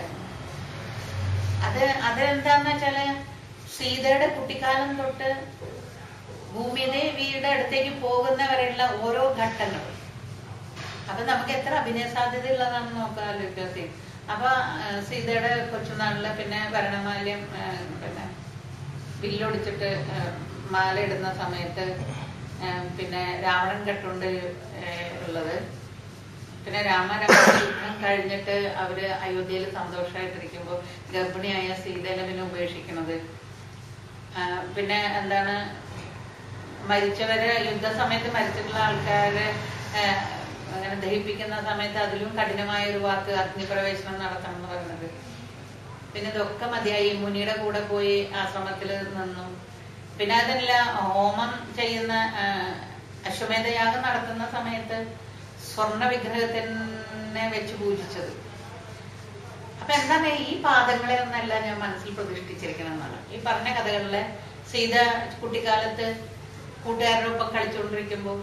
Speaker 1: അത് അതെന്താന്ന് വെച്ചാല് സീതയുടെ കുട്ടിക്കാലം തൊട്ട് ഭൂമിദേവിയുടെ അടുത്തേക്ക് പോകുന്നവരെയുള്ള ഓരോ ഘട്ടങ്ങളും അപ്പൊ നമുക്ക് എത്ര അഭിനയ സാധ്യത ഉള്ളതാണെന്ന് നോക്കാം ആലോചിക്കാത്ത അപ്പൊ ആ, സീതയുടെ കൊച്ചുനാളില് പിന്നെ ഭരണമാല്യം ആ, പിന്നെ വില്ലൊടിച്ചിട്ട് ആ, മാല ഇടുന്ന സമയത്ത് ആ, പിന്നെ രാവണൻ കെട്ടുണ്ട് ആ, ഉള്ളത് പിന്നെ രാമരാവണ യുദ്ധം കഴിഞ്ഞിട്ട് അവര് അയോധ്യയിൽ സന്തോഷമായിട്ടിരിക്കുമ്പോൾ ഗർഭിണിയായ സീതേനെ പിന്നെ ഉപേക്ഷിക്കുന്നത് ആ, പിന്നെ എന്താണ് മരിച്ചവരെ യുദ്ധസമയത്ത് മരിച്ചിട്ടുള്ള ആൾക്കാരെ ആ, അങ്ങനെ ദഹിപ്പിക്കുന്ന സമയത്ത് അതിലും കഠിനമായ ഒരു വാക്ക് അഗ്നിപ്രവേശനം നടത്തണം എന്ന് പറയുന്നത് പിന്നെ ഇതൊക്കെ മതിയായി മുനിയുടെ കൂടെ പോയി ആശ്രമത്തിൽ നിന്നു പിന്നെ അതല്ല ഹോമം ചെയ്യുന്ന ആ, അശ്വമേധയാഗം നടത്തുന്ന സമയത്ത് സ്വർണ്ണ വിഗ്രഹത്തിനെ വെച്ച് പൂജിച്ചത് അപ്പൊ എന്താണ് ഈ പാദങ്ങളെ ഒന്നല്ല ഞാൻ മനസ്സിൽ പ്രതിഷ്ഠിച്ചിരിക്കണം എന്നാണ് ഈ പറഞ്ഞ കഥകളിലെ സീത കുട്ടിക്കാലത്ത് കൂട്ടുകാരുടെ ഒപ്പം കളിച്ചുകൊണ്ടിരിക്കുമ്പോൾ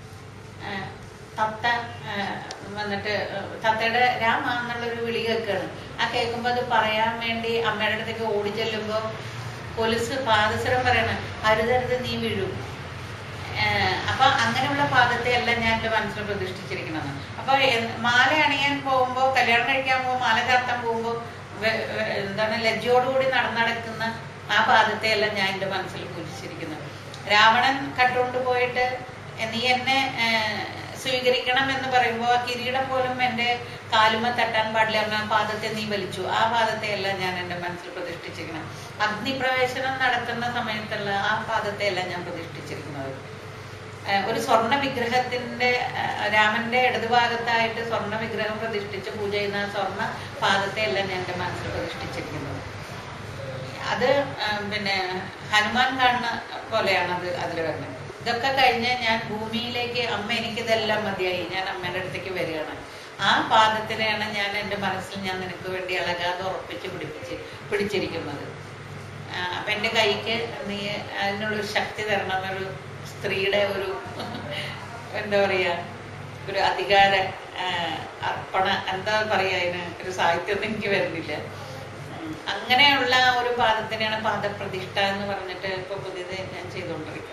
Speaker 1: തത്ത ആ, വന്നിട്ട് ആ, തത്തയുടെ രാമ എന്നുള്ളൊരു വിളി കേൾക്കാണ് ആ കേൾക്കുമ്പോ അത് പറയാൻ വേണ്ടി അമ്മയുടെ അടുത്തേക്ക് ഓടി ചെല്ലുമ്പോ പോലീസ് പാദസരം പറയണ അരുതരുത് നീ വീഴും ഏഹ് അപ്പൊ അങ്ങനെയുള്ള പാദത്തെ എല്ലാം ഞാൻ എന്റെ മനസ്സിൽ പ്രതിഷ്ഠിച്ചിരിക്കുന്നത് അപ്പൊ എ- മാല അണിയാൻ പോകുമ്പോ കല്യാണം കഴിക്കാൻ പോകുമ്പോ മാല ചാർത്താൻ പോകുമ്പോ വെ- വെ- എന്താണ് ലജ്ജയോടുകൂടി നടന്നടക്കുന്ന ആ പാദത്തെ എല്ലാം ഞാൻ എന്റെ മനസ്സിൽ പൂജിച്ചിരിക്കുന്നത് രാവണൻ കട്ടുകൊണ്ട് പോയിട്ട് നീ എന്നെ ഏഹ്, സ്വീകരിക്കണം എന്ന് പറയുമ്പോ ആ കിരീടം പോലും എന്റെ കാലുമ തട്ടാൻ പാടില്ല എന്ന് ആ പാദത്തെ നീ വലിച്ചു ആ പാദത്തെ എല്ലാം ഞാൻ എന്റെ മനസ്സിൽ പ്രതിഷ്ഠിച്ചിരിക്കണം അഗ്നിപ്രവേശനം നടത്തുന്ന സമയത്തുള്ള ആ പാദത്തെ എല്ലാം ഞാൻ പ്രതിഷ്ഠിച്ചിരിക്കുന്നത് ആ, ഒരു സ്വർണ്ണ വിഗ്രഹത്തിന്റെ ആ, രാമന്റെ ഇടതുഭാഗത്തായിട്ട് സ്വർണ്ണ വിഗ്രഹം പ്രതിഷ്ഠിച്ച് പൂജ ചെയ്യുന്ന ആ സ്വർണ്ണ പാദത്തെ അല്ല ഞാൻ എൻ്റെ മനസ്സിൽ പ്രതിഷ്ഠിച്ചിരിക്കുന്നത് അത് ആ, പിന്നെ ഹനുമാൻ കാണുന്ന പോലെയാണ് അത് അതിൽ വരുന്നത് ഇതൊക്കെ കഴിഞ്ഞ് ഞാൻ ഭൂമിയിലേക്ക് അമ്മ എനിക്കിതെല്ലാം മതിയായി ഞാൻ അമ്മയുടെ അടുത്തേക്ക് വരികയാണ് ആ പാദത്തിനെയാണ് ഞാൻ എൻ്റെ മനസ്സിൽ ഞാൻ നിനക്ക് വേണ്ടി ഇളകാതെ ഉറപ്പിച്ച് പിടിപ്പിച്ച് പിടിച്ചിരിക്കുന്നത് ആ, അപ്പൊ എൻ്റെ കൈക്ക് നീ അതിനുള്ളൊരു ശക്തി തരണം എന്നൊരു സ്ത്രീയുടെ ഒരു എന്താ പറയാ ഒരു അധികാര ആ, അർപ്പണ എന്താ പറയാ അതിന് ഒരു സാഹിത്യമൊന്നും എനിക്ക് വരുന്നില്ല ഉം. അങ്ങനെയുള്ള ഒരു പാദത്തിനെയാണ് പാദപ്രതിഷ്ഠ എന്ന് പറഞ്ഞിട്ട് ഇപ്പൊ പുതിയത് ഞാൻ ചെയ്തുകൊണ്ടിരിക്കുന്നത്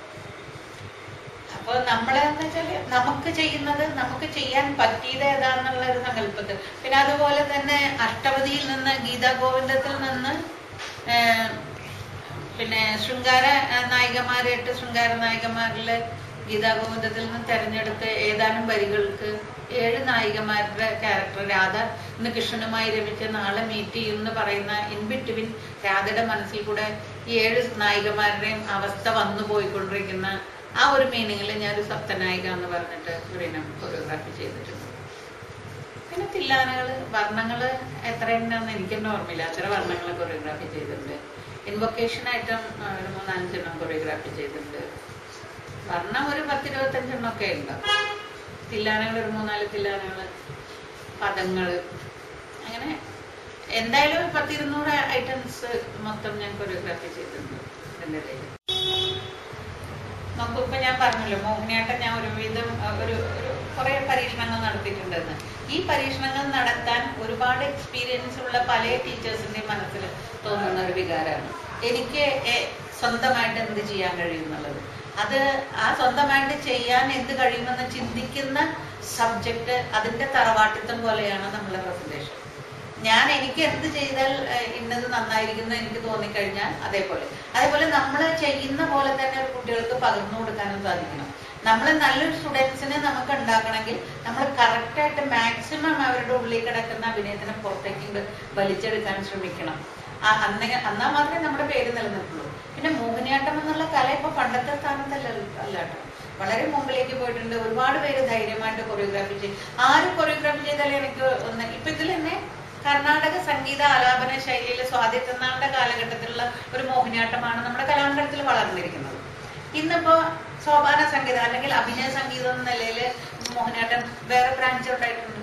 Speaker 1: അപ്പൊ നമ്മളെന്ന് വെച്ചാല് നമുക്ക് ചെയ്യുന്നത് നമുക്ക് ചെയ്യാൻ പറ്റിയത് ഏതാന്നുള്ള ഒരു സങ്കല്പത്തിൽ പിന്നെ അതുപോലെ തന്നെ അഷ്ടപതിയിൽ നിന്ന് ഗീതാ ഗോവിന്ദത്തിൽ നിന്ന് ഏർ, പിന്നെ ശൃംഗാര ഏർ, നായികമാരെ എട്ട് ശൃംഗാര നായികമാരില് ഗീതാ ഗോവിന്ദത്തിൽ നിന്ന് തെരഞ്ഞെടുത്ത് ഏതാനും വരികൾക്ക് ഏഴ് നായികമാരുടെ ക്യാരക്ടർ രാധ ഇന്ന് കൃഷ്ണനുമായി രമിച്ച് നാളെ മീറ്റ് ചെയ്യും എന്ന് പറയുന്ന ഇൻ ബിറ്റ്വീൻ രാധയുടെ മനസ്സിൽ കൂടെ ഈ ഏഴ് നായികമാരുടെയും അവസ്ഥ വന്നു പോയിക്കൊണ്ടിരിക്കുന്ന ആ ഒരു മീനിങ്ങിൽ ഞാനൊരു സപ്തനായിക എന്ന് പറഞ്ഞിട്ട് ഒരു ഇനം കൊറിയോഗ്രാഫി ചെയ്തിട്ടുണ്ട് പിന്നെ തില്ലാനകള് വർണ്ണങ്ങള് എത്ര എണ്ണമെന്ന് എനിക്ക് തന്നെ ഓർമ്മയില്ല അത്ര വർണ്ണങ്ങൾ കൊറിയോഗ്രാഫി ചെയ്തിട്ടുണ്ട് ഇൻവൊക്കേഷൻ ആയിട്ടും ആ, ഒരു മൂന്നാലഞ്ചെണ്ണം കൊറിയോഗ്രാഫി ചെയ്തിട്ടുണ്ട് വർണ്ണം ഒരു പത്തിരുപത്തഞ്ചെണ്ണം ഒക്കെ ഉണ്ടാവും തില്ലാനകൾ ഒരു മൂന്നാല് തില്ലാനകള് പദങ്ങള് അങ്ങനെ എന്തായാലും ഒരു പത്തിരുന്നൂറ് ഐറ്റംസ് മൊത്തം ഞാൻ കൊറിയോഗ്രാഫി ചെയ്തിട്ടുണ്ട് എൻ്റെ കയ്യിൽ നമുക്ക് ഇപ്പൊ ഞാൻ പറഞ്ഞല്ലോ മോഹിനിയാട്ടം ഞാൻ ഒരുവിധം അഹ് ഒരു ഒരു കുറെ പരീക്ഷണങ്ങൾ നടത്തിയിട്ടുണ്ടെന്ന് ഈ പരീക്ഷണങ്ങൾ നടത്താൻ ഒരുപാട് എക്സ്പീരിയൻസ് ഉള്ള പല ടീച്ചേഴ്സിന്റെയും മനസ്സിൽ തോന്നുന്ന ഒരു വികാരമാണ് എനിക്ക് എ- സ്വന്തമായിട്ട് എന്ത് ചെയ്യാൻ കഴിയും എന്നുള്ളത് അത് ആ സ്വന്തമായിട്ട് ചെയ്യാൻ എന്ത് കഴിയുമെന്ന് ചിന്തിക്കുന്ന സബ്ജക്റ്റ് അതിന്റെ തറവാട്ടിത്തം പോലെയാണ് നമ്മളെ പ്രസന്റേഷൻ ഞാൻ എനിക്ക് എന്ത് ചെയ്താൽ ഏഹ്, ഇന്നത് നന്നായിരിക്കുന്നു എനിക്ക് തോന്നിക്കഴിഞ്ഞാൽ അതേപോലെ അതേപോലെ നമ്മൾ ചെയ്യുന്ന പോലെ തന്നെ ഒരു കുട്ടികൾക്ക് പകർന്നു കൊടുക്കാനും സാധിക്കണം നമ്മൾ നല്ലൊരു സ്റ്റുഡൻസിനെ നമുക്ക് ഉണ്ടാക്കണമെങ്കിൽ നമ്മൾ കറക്റ്റായിട്ട് മാക്സിമം അവരുടെ ഉള്ളിൽ കിടക്കുന്ന അഭിനയത്തിനെ പുറത്തേക്ക് ഇങ്ങട് വലിച്ചെടുക്കാൻ ശ്രമിക്കണം ആ അന്ന അന്നാ മാത്രമേ നമ്മുടെ പേര് നിലനിൽക്കുള്ളൂ പിന്നെ മോഹിനിയാട്ടം എന്നുള്ള കല ഇപ്പൊ പണ്ടത്തെ സ്ഥാനത്തല്ല അല്ല കേട്ടോ വളരെ മുമ്പിലേക്ക് പോയിട്ടുണ്ട് ഒരുപാട് പേര് ധൈര്യമായിട്ട് കൊറിയോഗ്രാഫി ചെയ്യും ആര് കൊറിയോഗ്രാഫി ചെയ്താലും എനിക്ക് ഒന്ന് ഇപ്പൊ ഇതിൽ തന്നെ കർണാടക സംഗീത ആലാപന ശൈലിയിൽ സ്വാതിത്തന്നാളുടെ കാലഘട്ടത്തിലുള്ള ഒരു മോഹിനിയാട്ടമാണ് നമ്മുടെ കലാമണ്ഡലത്തിൽ വളർന്നിരിക്കുന്നത് ഇന്നിപ്പോ സോപാന സംഗീതം അല്ലെങ്കിൽ അഭിനയ സംഗീതം എന്ന നിലയിൽ മോഹിനിയാട്ടം വേറെ ബ്രാഞ്ച് ഉണ്ടായിട്ടുണ്ട്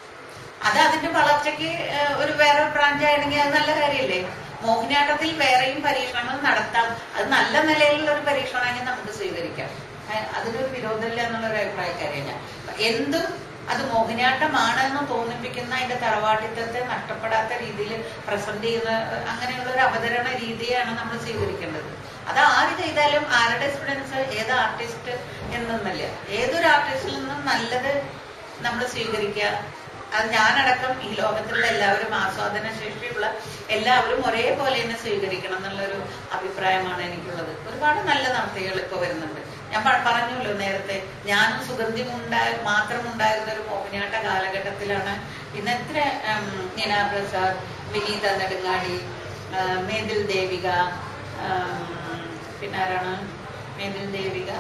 Speaker 1: അത് അതിന്റെ വളർച്ചയ്ക്ക് ഏഹ്, ഒരു വേറെ ബ്രാഞ്ച് ആയിരുന്നെങ്കിൽ അത് നല്ല കാര്യമല്ലേ മോഹിനിയാട്ടത്തിൽ വേറെയും പരീക്ഷണങ്ങൾ നടത്താം അത് നല്ല നിലയിലുള്ള ഒരു പരീക്ഷണമാണെങ്കിൽ നമുക്ക് സ്വീകരിക്കാം ഏഹ്, അതിലൊരു വിരോധമില്ല എന്നുള്ള ഒരു അഭിപ്രായക്കാരിയാണ് ഞാൻ എന്തും അത് മോഹിനിയാട്ടമാണ് എന്ന് തോന്നിപ്പിക്കുന്ന അതിന്റെ തറവാട്ടിത്തത്തെ നഷ്ടപ്പെടാത്ത രീതിയിൽ പ്രസന്റ് ചെയ്യുന്ന ഏഹ്, അങ്ങനെയുള്ള ഒരു അവതരണ രീതിയാണ് നമ്മൾ സ്വീകരിക്കേണ്ടത് അത് ആര് ചെയ്താലും ആരുടെ സ്റ്റുഡൻസ് ഏത് ആർട്ടിസ്റ്റ് എന്നൊന്നല്ല ഏതൊരു ആർട്ടിസ്റ്റിൽ നിന്നും നല്ലത് നമ്മൾ സ്വീകരിക്കുക അത് ഞാനടക്കം ഈ ലോകത്തിലുള്ള എല്ലാവരും ആസ്വാദന ശേഷിയുള്ള എല്ലാവരും ഒരേപോലെ തന്നെ സ്വീകരിക്കണം എന്നുള്ളൊരു അഭിപ്രായമാണ് എനിക്കുള്ളത് ഒരുപാട് നല്ല നർത്തകികൾ ഇപ്പൊ വരുന്നുണ്ട് ഞാൻ പ- പറഞ്ഞല്ലോ നേരത്തെ ഞാനും സുഗന്ധി ഉണ്ടായ മാത്രം ഉണ്ടായിരുന്ന ഒരു മോഹിനിയാട്ട കാലഘട്ടത്തിലാണ് ഇന്ന് എത്ര ഉം, നീന പ്രസാദ് വിനീത നെടുങ്ങാടി ആ, മേതിൽ ദേവിക ഉം, പിന്നെ ആരാണ് മേതിൽ ദേവിക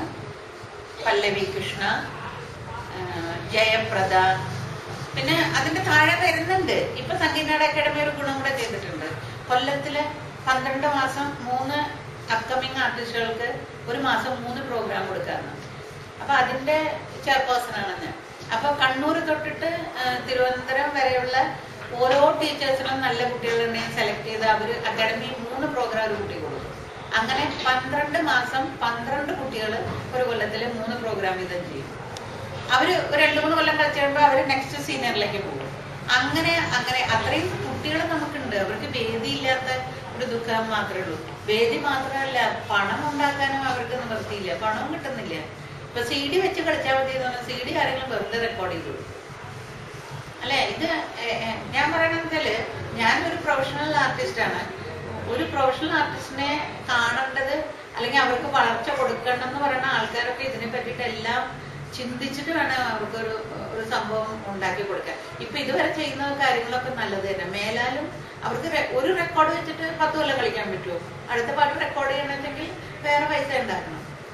Speaker 1: പല്ലവി കൃഷ്ണ ആ, ജയപ്രദ പിന്നെ അതിന്റെ താഴെ വരുന്നുണ്ട് ഇപ്പൊ സംഗീതനാട് അക്കാദമി ഒരു ഗുണം കൂടെ ചെയ്തിട്ടുണ്ട് കൊല്ലത്തില് പന്ത്രണ്ട് മാസം മൂന്ന് അപ്കമിങ് ആർട്ടിസ്റ്റുകൾക്ക് ഒരു മാസം മൂന്ന് പ്രോഗ്രാം കൊടുക്കാറുണ്ട് അപ്പൊ അതിന്റെ ചെയർപേഴ്സൺ ആണ് ഞാൻ അപ്പൊ കണ്ണൂർ തൊട്ടിട്ട് ആ, തിരുവനന്തപുരം വരെയുള്ള ഓരോ ടീച്ചേഴ്സിനും നല്ല കുട്ടികളുണ്ടെങ്കിൽ സെലക്ട് ചെയ്ത് അവര് അക്കാഡമി മൂന്ന് പ്രോഗ്രാം ഒരു കുട്ടി കൊടുക്കും അങ്ങനെ പന്ത്രണ്ട് മാസം പന്ത്രണ്ട് കുട്ടികൾ ഒരു കൊല്ലത്തില് മൂന്ന് പ്രോഗ്രാം വീതം ചെയ്യും അവര് ഒരു രണ്ടു മൂന്ന് കൊല്ലം കളിച്ച് കഴിയുമ്പോൾ അവര് നെക്സ്റ്റ് സീനിയറിലേക്ക് പോകും അങ്ങനെ അങ്ങനെ അത്രയും കുട്ടികൾ നമുക്കുണ്ട് അവർക്ക് വേദിയില്ലാത്ത ഒരു ദുഃഖം മാത്രമേ ഉള്ളൂ വേദി മാത്രമല്ല പണം ഉണ്ടാക്കാനും അവർക്ക് നിവൃത്തിയില്ല പണവും കിട്ടുന്നില്ല ഇപ്പൊ സി ഡി വെച്ച് കളിച്ചാൽ മതി എന്ന് പറഞ്ഞാൽ സി ഡി ആരെങ്കിലും വെറുതെ റെക്കോർഡ് ചെയ്തു അല്ലെ ഇത് ഏ, ഏ, ഞാൻ പറയണെന്ന് വെച്ചാല് ഞാനൊരു പ്രൊഫഷണൽ ആർട്ടിസ്റ്റ് ആണ് ഒരു പ്രൊഫഷണൽ ആർട്ടിസ്റ്റിനെ കാണേണ്ടത് അല്ലെങ്കിൽ അവർക്ക് വളർച്ച കൊടുക്കണം എന്ന് പറയുന്ന ആൾക്കാരൊക്കെ ഇതിനെ പറ്റിയിട്ട് എല്ലാം ചിന്തിച്ചിട്ട് വേണം അവർക്കൊരു ഒരു സംഭവം ഉണ്ടാക്കി കൊടുക്കാൻ ഇപ്പൊ ഇതുവരെ ചെയ്യുന്ന കാര്യങ്ങളൊക്കെ നല്ലത് തന്നെ മേലാലും അവർക്ക് റെ- ഒരു റെക്കോർഡ് വെച്ചിട്ട് പത്ത് കൊല്ലം കളിക്കാൻ പറ്റുമോ അടുത്ത പാട്ട് റെക്കോർഡ് ചെയ്യണമെങ്കിൽ വേറെ പൈസ ഉണ്ടാക്കണം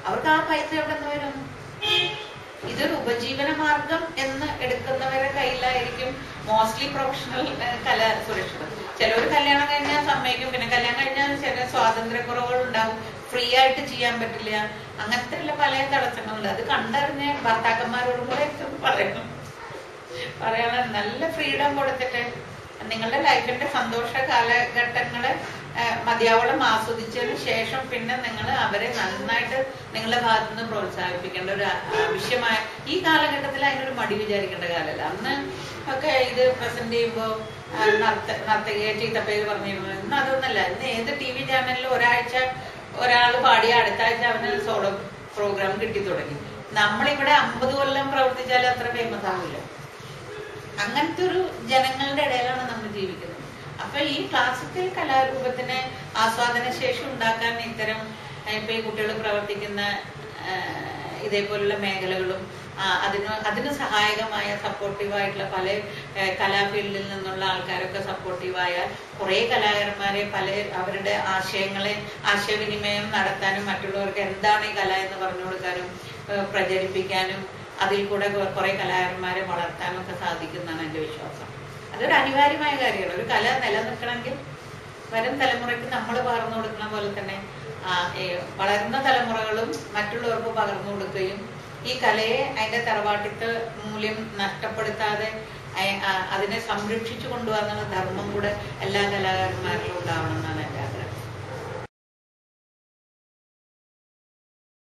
Speaker 1: അവർക്ക് ആ പൈസ എവിടെ നിന്ന് വരും ഇതൊരു ഉപജീവന മാർഗം എന്ന് എടുക്കുന്നവരുടെ കയ്യിലായിരിക്കും മോസ്റ്റ്ലി പ്രൊഫഷണൽ കല സുരക്ഷിതം ചിലർ കല്യാണം കഴിഞ്ഞാൽ സമ്മതിക്കും പിന്നെ കല്യാണം കഴിഞ്ഞാൽ ചില സ്വാതന്ത്ര്യക്കുറവുകൾ ഉണ്ടാവും ഫ്രീ ആയിട്ട് ചെയ്യാൻ പറ്റില്ല അങ്ങനത്തെ ഉള്ള പല തടസ്സങ്ങളുണ്ട് അത് കണ്ടറിഞ്ഞ് ഭർത്താക്കന്മാരോടും കൂടെ ഒക്കെ പറയണം പറയാനുള്ള നല്ല ഫ്രീഡം കൊടുത്തിട്ട് നിങ്ങളുടെ ലൈഫിന്റെ സന്തോഷ കാലഘട്ടങ്ങള് ഏഹ്, മതിയാവോളം ആസ്വദിച്ചതിന് ശേഷം പിന്നെ നിങ്ങൾ അവരെ നന്നായിട്ട് നിങ്ങളുടെ ഭാഗത്തു നിന്ന് പ്രോത്സാഹിപ്പിക്കേണ്ട ഒരു ആ- ആവശ്യമായ ഈ കാലഘട്ടത്തിൽ അതിനൊരു മടി വിചാരിക്കേണ്ട കാലമല്ല അന്ന് ഒക്കെ ഇത് പ്രസന്റ് ചെയ്യുമ്പോൾ നർത്തകിയെ ചീത്തപ്പേര് പറഞ്ഞിരുന്നു ഇന്ന് അതൊന്നല്ല ഇന്ന് ഏത് ടി വി ചാനലിലും ഒരാഴ്ച ഒരാൾ പാടിയ അടുത്ത ആഴ്ച അവന് സോളോ പ്രോഗ്രാം കിട്ടി തുടങ്ങി നമ്മളിവിടെ അമ്പത് കൊല്ലം പ്രവർത്തിച്ചാലും അത്ര ഫേമസ് ആവില്ല അങ്ങനത്തെ ഒരു ജനങ്ങളുടെ ഇടയിലാണ് നമ്മൾ ജീവിക്കുന്നത് അപ്പൊ ഈ ക്ലാസിക്കൽ കലാരൂപത്തിന് ആസ്വാദന ശേഷി ഉണ്ടാക്കാൻ ഇത്തരം ഏഹ്, ഇപ്പൊ ഈ കുട്ടികൾ പ്രവർത്തിക്കുന്ന ഏഹ്, ഇതേപോലുള്ള മേഖലകളും ആ, അതിന് അതിന് സഹായകമായ സപ്പോർട്ടീവായിട്ടുള്ള പല ഏഹ്, കലാഫീൽഡിൽ നിന്നുള്ള ആൾക്കാരൊക്കെ സപ്പോർട്ടീവായ കുറേ കലാകാരന്മാരെ പല അവരുടെ ആശയങ്ങളെ ആശയവിനിമയം നടത്താനും മറ്റുള്ളവർക്ക് എന്താണ് ഈ കല എന്ന് പറഞ്ഞു കൊടുക്കാനും ഏഹ്, പ്രചരിപ്പിക്കാനും അതിൽ കൂടെ കുറെ- കുറെ കലാകാരന്മാരെ വളർത്താനും ഒക്കെ സാധിക്കുന്നതാണ് എൻ്റെ വിശ്വാസം അതൊരു അനിവാര്യമായ കാര്യമാണ് ഒരു കല നിലനിൽക്കണമെങ്കിൽ വരും തലമുറയ്ക്ക് നമ്മൾ പകർന്നു കൊടുക്കുന്ന പോലെ തന്നെ ആ, ഏ, വളരുന്ന തലമുറകളും മറ്റുള്ളവർക്ക് പകർന്നു കൊടുക്കുകയും ഈ കലയെ അതിന്റെ തറവാട്ടിത്ത മൂല്യം നഷ്ടപ്പെടുത്താതെ അയ- ആ, അതിനെ സംരക്ഷിച്ചു കൊണ്ടുപോകാനുള്ള ധർമ്മം കൂടെ എല്ലാ കലാകാരന്മാരിലും ഉണ്ടാവണം എന്നാണ് എൻ്റെ ആഗ്രഹം